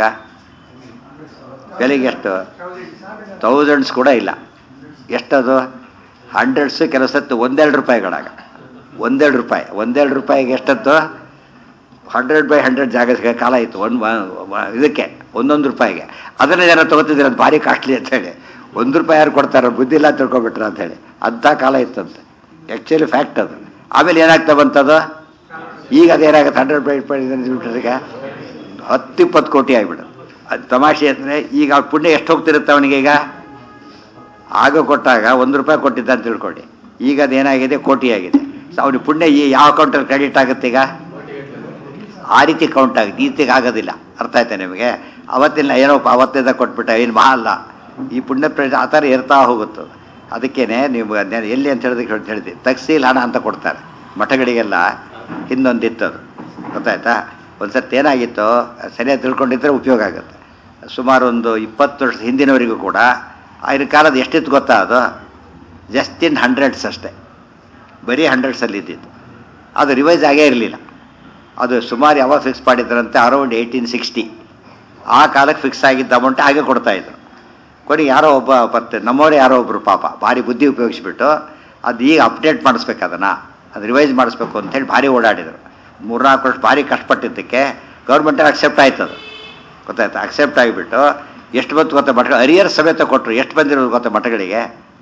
ಬೆಲೆಗೆ ಎಷ್ಟು ತೌಸಂಡ್ಸ್ ಕೂಡ ಇಲ್ಲ ಎಷ್ಟದು ಹಂಡ್ರೆಡ್ಸ್ ಕೆಲವು ಸತ್ತು ಒಂದೆರಡು ರೂಪಾಯಿಗಳಾಗ ಒಂದೆರಡು ರೂಪಾಯಿ ಒಂದೆರಡು ರೂಪಾಯಿಗೆ ಎಷ್ಟತ್ತು ಹಂಡ್ರೆಡ್ ಬೈ ಹಂಡ್ರೆಡ್ ಜಾಗ ಸಿಗೋ ಕಾಲ ಇತ್ತು ಒಂದು ಇದಕ್ಕೆ ಒಂದೊಂದು ರೂಪಾಯಿಗೆ ಅದನ್ನೇ ಜನ ತೊಗೋತಿದ್ರು ಅದು ಭಾರಿ ಕಾಸ್ಟ್ಲಿ ಅಂತೇಳಿ ಒಂದು ರೂಪಾಯಿ ಯಾರು ಕೊಡ್ತಾರೋ ಬುದ್ಧಿ ಇಲ್ಲ ತಿಳ್ಕೊಬಿಟ್ರೆ ಅಂತೇಳಿ ಅಂಥ ಕಾಲ ಇತ್ತಂತೆ ಆ್ಯಕ್ಚುಲಿ ಫ್ಯಾಕ್ಟ್ ಅದು ಆಮೇಲೆ ಏನಾಗ್ತಾ ಬಂತದು ಈಗ ಅದೇನಾಗುತ್ತೆ ಹಂಡ್ರೆಡ್ ಬೈ ಬಿಟ್ರಿಗೆ ಹತ್ತು ಇಪ್ಪತ್ತು ಕೋಟಿ ಆಗಿಬಿಡೋದು ಅದು ತಮಾಷೆ ಅಂದರೆ ಈಗ ಅವ್ರ ಪುಣ್ಯ ಎಷ್ಟು ಹೋಗ್ತಿರುತ್ತೆ ಅವನಿಗೆ ಈಗ ಆಗ ಕೊಟ್ಟಾಗ ಒಂದು ರೂಪಾಯಿ ಕೊಟ್ಟಿದ್ದ ಅಂತ ತಿಳ್ಕೊಳ್ಳಿ ಈಗ ಅದೇನಾಗಿದೆ ಕೋಟಿ ಆಗಿದೆ ಸೊ ಅವನಿಗೆ ಪುಣ್ಯ ಈ ಯಾವ ಅಕೌಂಟಲ್ಲಿ ಕ್ರೆಡಿಟ್ ಆಗುತ್ತೆ ಈಗ ಆ ರೀತಿ ಕೌಂಟ್ ಆಗುತ್ತೆ ಈ ರೀತಿಗೆ ಆಗೋದಿಲ್ಲ ಅರ್ಥ ಆಯ್ತಾ ನಿಮಗೆ ಅವತ್ತಿನ ಏನೋ ಅವತ್ತಿಂದ ಕೊಟ್ಬಿಟ್ಟ ಏನು ಮಹಾ ಅಲ್ಲ ಈ ಪುಣ್ಯ ಪ್ರದೇಶ ಆ ಥರ ಇರ್ತಾ ಹೋಗುತ್ತದೆ ಅದಕ್ಕೇನೆ ನೀವು ಅದ್ನ ಎಲ್ಲಿ ಅಂತ ಹೇಳಿದಕ್ಕೆ ಹೇಳ್ತೀವಿ ತಗ್ಸೀಲ್ ಹಣ ಅಂತ ಕೊಡ್ತಾರೆ ಮಠಗಳಿಗೆಲ್ಲ ಹಿಂದೊಂದಿತ್ತದು ಗೊತ್ತಾಯ್ತಾ ಒಂದು ಸರ್ತಿ ಏನಾಗಿತ್ತು ಸರಿಯಾಗಿ ತಿಳ್ಕೊಂಡಿದ್ರೆ ಉಪಯೋಗ ಆಗುತ್ತೆ ಸುಮಾರು ಒಂದು ಇಪ್ಪತ್ತು ವರ್ಷ ಹಿಂದಿನವರೆಗೂ ಕೂಡ ಆಗಿನ ಕಾಲದ ಎಷ್ಟಿತ್ತು ಗೊತ್ತಾ ಅದು ಜಸ್ಟ್ ಇನ್ ಹಂಡ್ರೆಡ್ಸ್ ಅಷ್ಟೇ ಬರೀ ಹಂಡ್ರೆಡ್ಸಲ್ಲಿ ಇದ್ದಿತ್ತು ಅದು ರಿವೈಸ್ ಆಗೇ ಇರಲಿಲ್ಲ ಅದು ಸುಮಾರು ಯಾವಾಗ ಫಿಕ್ಸ್ ಮಾಡಿದ್ರಂತೆ ಅರೌಂಡ್ ಏಯ್ಟೀನ್ ಸಿಕ್ಸ್ಟಿ ಆ ಕಾಲಕ್ಕೆ ಫಿಕ್ಸ್ ಆಗಿದ್ದ ಅಮೌಂಟ್ ಹಾಗೆ ಕೊಡ್ತಾಯಿದ್ರು ಕೊನೆಗೆ ಯಾರೋ ಒಬ್ಬ ಬರ್ತಾರೆ ನಮ್ಮವರೇ ಯಾರೋ ಒಬ್ಬರು ಪಾಪ ಭಾರಿ ಬುದ್ಧಿ ಉಪಯೋಗಿಸ್ಬಿಟ್ಟು ಅದು ಈಗ ಅಪ್ಡೇಟ್ ಮಾಡಿಸ್ಬೇಕು ಅದನ್ನು ಅದು ರಿವೈಸ್ ಮಾಡಿಸ್ಬೇಕು ಅಂತೇಳಿ ಭಾರಿ ಓಡಾಡಿದರು ಮೂರ್ನಾಲ್ಕು ವರ್ಷ ಭಾರಿ ಕಷ್ಟಪಟ್ಟಿದ್ದಕ್ಕೆ ಗೌರ್ಮೆಂಟಲ್ಲಿ ಅಕ್ಸೆಪ್ಟ್ ಆಯ್ತು ಅದು ಗೊತ್ತಾಯ್ತು ಅಕ್ಸೆಪ್ಟ್ ಆಗಿಬಿಟ್ಟು ಎಷ್ಟು ಬಂತು ಗೊತ್ತಾ ಮಠ ಹರಿಯರ್ ಸಮೇತ ಕೊಟ್ಟರು ಎಷ್ಟು ಬಂದಿರೋದು ಗೊತ್ತಾ ಮಠಗಳಿಗೆ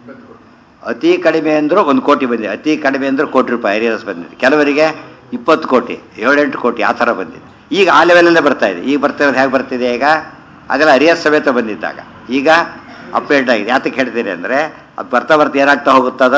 ಅತಿ ಕಡಿಮೆ ಅಂದರೂ ಒಂದು ಕೋಟಿ ಬಂದಿದೆ ಅತಿ ಕಡಿಮೆ ಅಂದರೂ ಕೋಟಿ ರೂಪಾಯಿ ಹರಿಯರ್ಸ್ ಬಂದಿದೆ ಕೆಲವರಿಗೆ ಇಪ್ಪತ್ತು ಕೋಟಿ ಏಳೆಂಟು ಕೋಟಿ ಆ ಥರ ಬಂದಿದೆ ಈಗ ಆ ಲೆವೆಲಲ್ಲೇ ಬರ್ತಾ ಇದೆ ಈಗ ಬರ್ತಿರೋದು ಹೇಗೆ ಬರ್ತಿದೆ ಈಗ ಅದೆಲ್ಲ ಹರಿಯರ್ ಸಮೇತ ಬಂದಿದ್ದಾಗ ಈಗ ಅಪ್ಡೇಟ್ ಆಗಿದೆ ಯಾತಕ್ಕೆ ಹೇಳ್ತೀರಿ ಅಂದರೆ ಅದು ಬರ್ತಾ ಬರ್ತಾ ಏನಾಗ್ತಾ ಹೋಗುತ್ತದ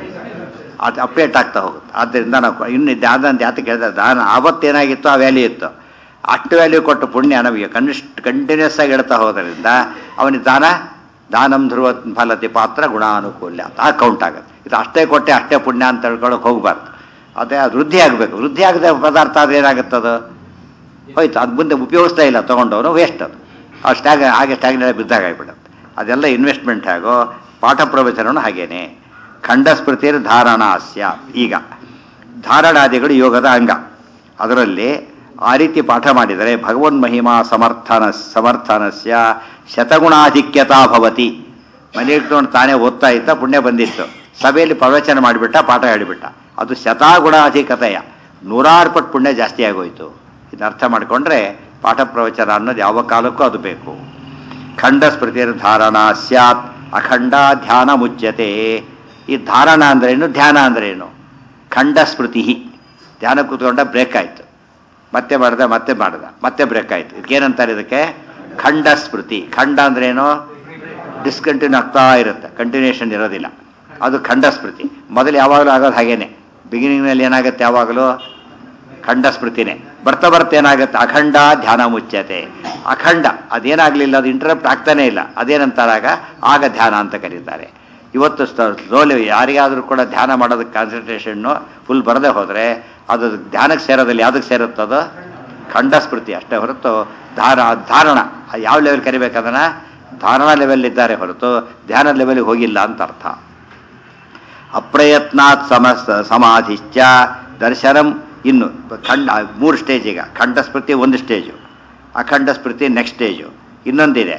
ಅದು ಅಪ್ಡೇಟ್ ಆಗ್ತಾ ಹೋಗುತ್ತೆ ಆದ್ದರಿಂದ ನಾವು ಇನ್ನು ದಾನ ಅಂತ ಯಾತಕ್ಕೆ ಹೇಳಿದ್ರೆ ದಾನ ಆವತ್ತೇನಾಗಿತ್ತು ಆ ವ್ಯಾಲ್ಯೂ ಇತ್ತು ಅಷ್ಟು ವ್ಯಾಲ್ಯೂ ಕೊಟ್ಟು ಪುಣ್ಯ ನಮಗೆ ಕನಿಷ್ಠ ಕಂಟಿನ್ಯೂಸ್ ಆಗಿ ಇಡ್ತಾ ಹೋದ್ರಿಂದ ಅವನಿಗೆ ದಾನ ದಾನಂ ಧ್ರುವ ಫಲತಿ ಪಾತ್ರ ಗುಣಾನುಕೂಲ್ಯ ಆ ಕೌಂಟ್ ಆಗುತ್ತೆ ಇದು ಅಷ್ಟೇ ಕೊಟ್ಟೆ ಅಷ್ಟೇ ಪುಣ್ಯ ಅಂತ ಹೇಳ್ಕೊಳಕ್ಕೆ ಹೋಗಬಾರ್ದು ಅದೇ ಅದು ವೃದ್ಧಿ ಆಗಬೇಕು ವೃದ್ಧಿ ಆಗದೆ ಪದಾರ್ಥ ಅದು ಏನಾಗುತ್ತದು ಹೋಯ್ತು ಅದು ಮುಂದೆ ಉಪಯೋಗಿಸ್ತಾ ಇಲ್ಲ ತೊಗೊಂಡವನು ವೇಸ್ಟ್ ಅದು ಆ ಸ್ಟ್ಯಾಗ್ ಹಾಗೆ ಸ್ಟ್ಯಾಗ್ನೆಲ್ಲ ಬಿದ್ದಾಗ ಆಗಿಬಿಡುತ್ತೆ ಅದೆಲ್ಲ ಇನ್ವೆಸ್ಟ್ಮೆಂಟ್ ಆಗೋ ಪಾಠ ಪ್ರವಚನವೂ ಹಾಗೇನೆ ಖಂಡಸ್ಮೃತಿಯ ಧಾರಣಾಸ್ಯ ಈಗ ಧಾರಣಾದಿಗಳು ಯೋಗದ ಅಂಗ ಅದರಲ್ಲಿ ಆ ರೀತಿ ಪಾಠ ಮಾಡಿದರೆ ಭಗವನ್ ಮಹಿಮಾ ಸಮರ್ಥನ ಸಮರ್ಥನಸ್ಯ ಶತಗುಣಾಧಿಕ್ಯತಾ ಭವತಿ ಮನೆ ಇಟ್ಕೊಂಡು ತಾನೇ ಓದ್ತಾ ಇದ್ದ ಪುಣ್ಯ ಬಂದಿತ್ತು ಸಭೆಯಲ್ಲಿ ಪ್ರವಚನ ಮಾಡಿಬಿಟ್ಟ ಪಾಠ ಹೇಳಿಬಿಟ್ಟ ಅದು ಶತಾಗುಣಾಧಿಕತೆಯ ನೂರಾರು ಪಟ್ಟು ಪುಣ್ಯ ಜಾಸ್ತಿ ಆಗೋಯ್ತು ಇದನ್ನ ಅರ್ಥ ಮಾಡಿಕೊಂಡ್ರೆ ಪಾಠ ಪ್ರವಚನ ಅನ್ನೋದು ಯಾವ ಕಾಲಕ್ಕೂ ಅದು ಬೇಕು ಖಂಡ ಸ್ಮೃತಿಯ ಧಾರಣ ಸ್ಯಾತ್ ಅಖಂಡ ಧ್ಯಾನ ಮುಚ್ಯತೆ ಈ ಧಾರಣ ಅಂದ್ರೇನು ಧ್ಯಾನ ಅಂದ್ರೇನು ಖಂಡ ಸ್ಮೃತಿ ಧ್ಯಾನ ಕೂತ್ಕೊಂಡ ಬ್ರೇಕ್ ಆಯಿತು ಮತ್ತೆ ಮಾಡ್ದ ಮತ್ತೆ ಮಾಡ್ದ ಮತ್ತೆ ಬ್ರೇಕ್ ಆಯಿತು ಇದಕ್ಕೇನಂತಾರೆ ಇದಕ್ಕೆ ಖಂಡ ಸ್ಮೃತಿ ಖಂಡ ಅಂದ್ರೇನು ಡಿಸ್ಕಂಟಿನ್ಯೂ ಆಗ್ತಾ ಇರುತ್ತೆ ಕಂಟಿನ್ಯೂಷನ್ ಇರೋದಿಲ್ಲ ಅದು ಖಂಡ ಸ್ಮೃತಿ ಮೊದಲು ಯಾವಾಗಲೂ ಆಗೋದು ಹಾಗೇನೆ ಬಿಗಿನಿಂಗ್ನಲ್ಲಿ ಏನಾಗುತ್ತೆ ಯಾವಾಗಲೂ ಖಂಡ ಸ್ಮೃತಿನೇ ಬರ್ತಾ ಬರ್ತಾ ಏನಾಗುತ್ತೆ ಅಖಂಡ ಧ್ಯಾನ ಮುಚ್ಚತೆ ಅಖಂಡ ಅದೇನಾಗಲಿಲ್ಲ ಅದು ಇಂಟರಪ್ಟ್ ಆಗ್ತಾನೇ ಇಲ್ಲ ಅದೇನಂತಾರಾಗ ಆಗ ಧ್ಯಾನ ಅಂತ ಕರೀತಾರೆ ಇವತ್ತು ಸ್ಲೋಲಿ ಯಾರಿಗಾದರೂ ಕೂಡ ಧ್ಯಾನ ಮಾಡೋದಕ್ಕೆ ಕಾನ್ಸಂಟ್ರೇಷನ್ನು ಫುಲ್ ಬರದೇ ಹೋದರೆ ಅದು ಧ್ಯಾನಕ್ಕೆ ಸೇರೋದಿಲ್ಲ ಯಾವುದಕ್ಕೆ ಸೇರುತ್ತದು ಖಂಡ ಸ್ಮೃತಿ ಅಷ್ಟೇ ಹೊರತು ಧಾರ ಧಾರಣ ಯಾವ ಲೆವೆಲ್ ಕರಿಬೇಕದನ್ನ ಧಾರಣ ಲೆವೆಲ್ ಇದ್ದಾರೆ ಹೊರತು ಧ್ಯಾನ ಲೆವೆಲ್ಗೆ ಹೋಗಿಲ್ಲ ಅಂತ ಅರ್ಥ ಅಪ್ರಯತ್ನಾತ್ ಸಮ ಸಮಾಧಿಶ್ಚ ದರ್ಶನಂ ಇನ್ನು ಖಂಡ ಮೂರು ಸ್ಟೇಜ್ ಈಗ ಖಂಡ ಸ್ಮೃತಿ ಒಂದು ಸ್ಟೇಜು ಅಖಂಡ ಸ್ಮೃತಿ ನೆಕ್ಸ್ಟ್ ಸ್ಟೇಜು ಇನ್ನೊಂದಿದೆ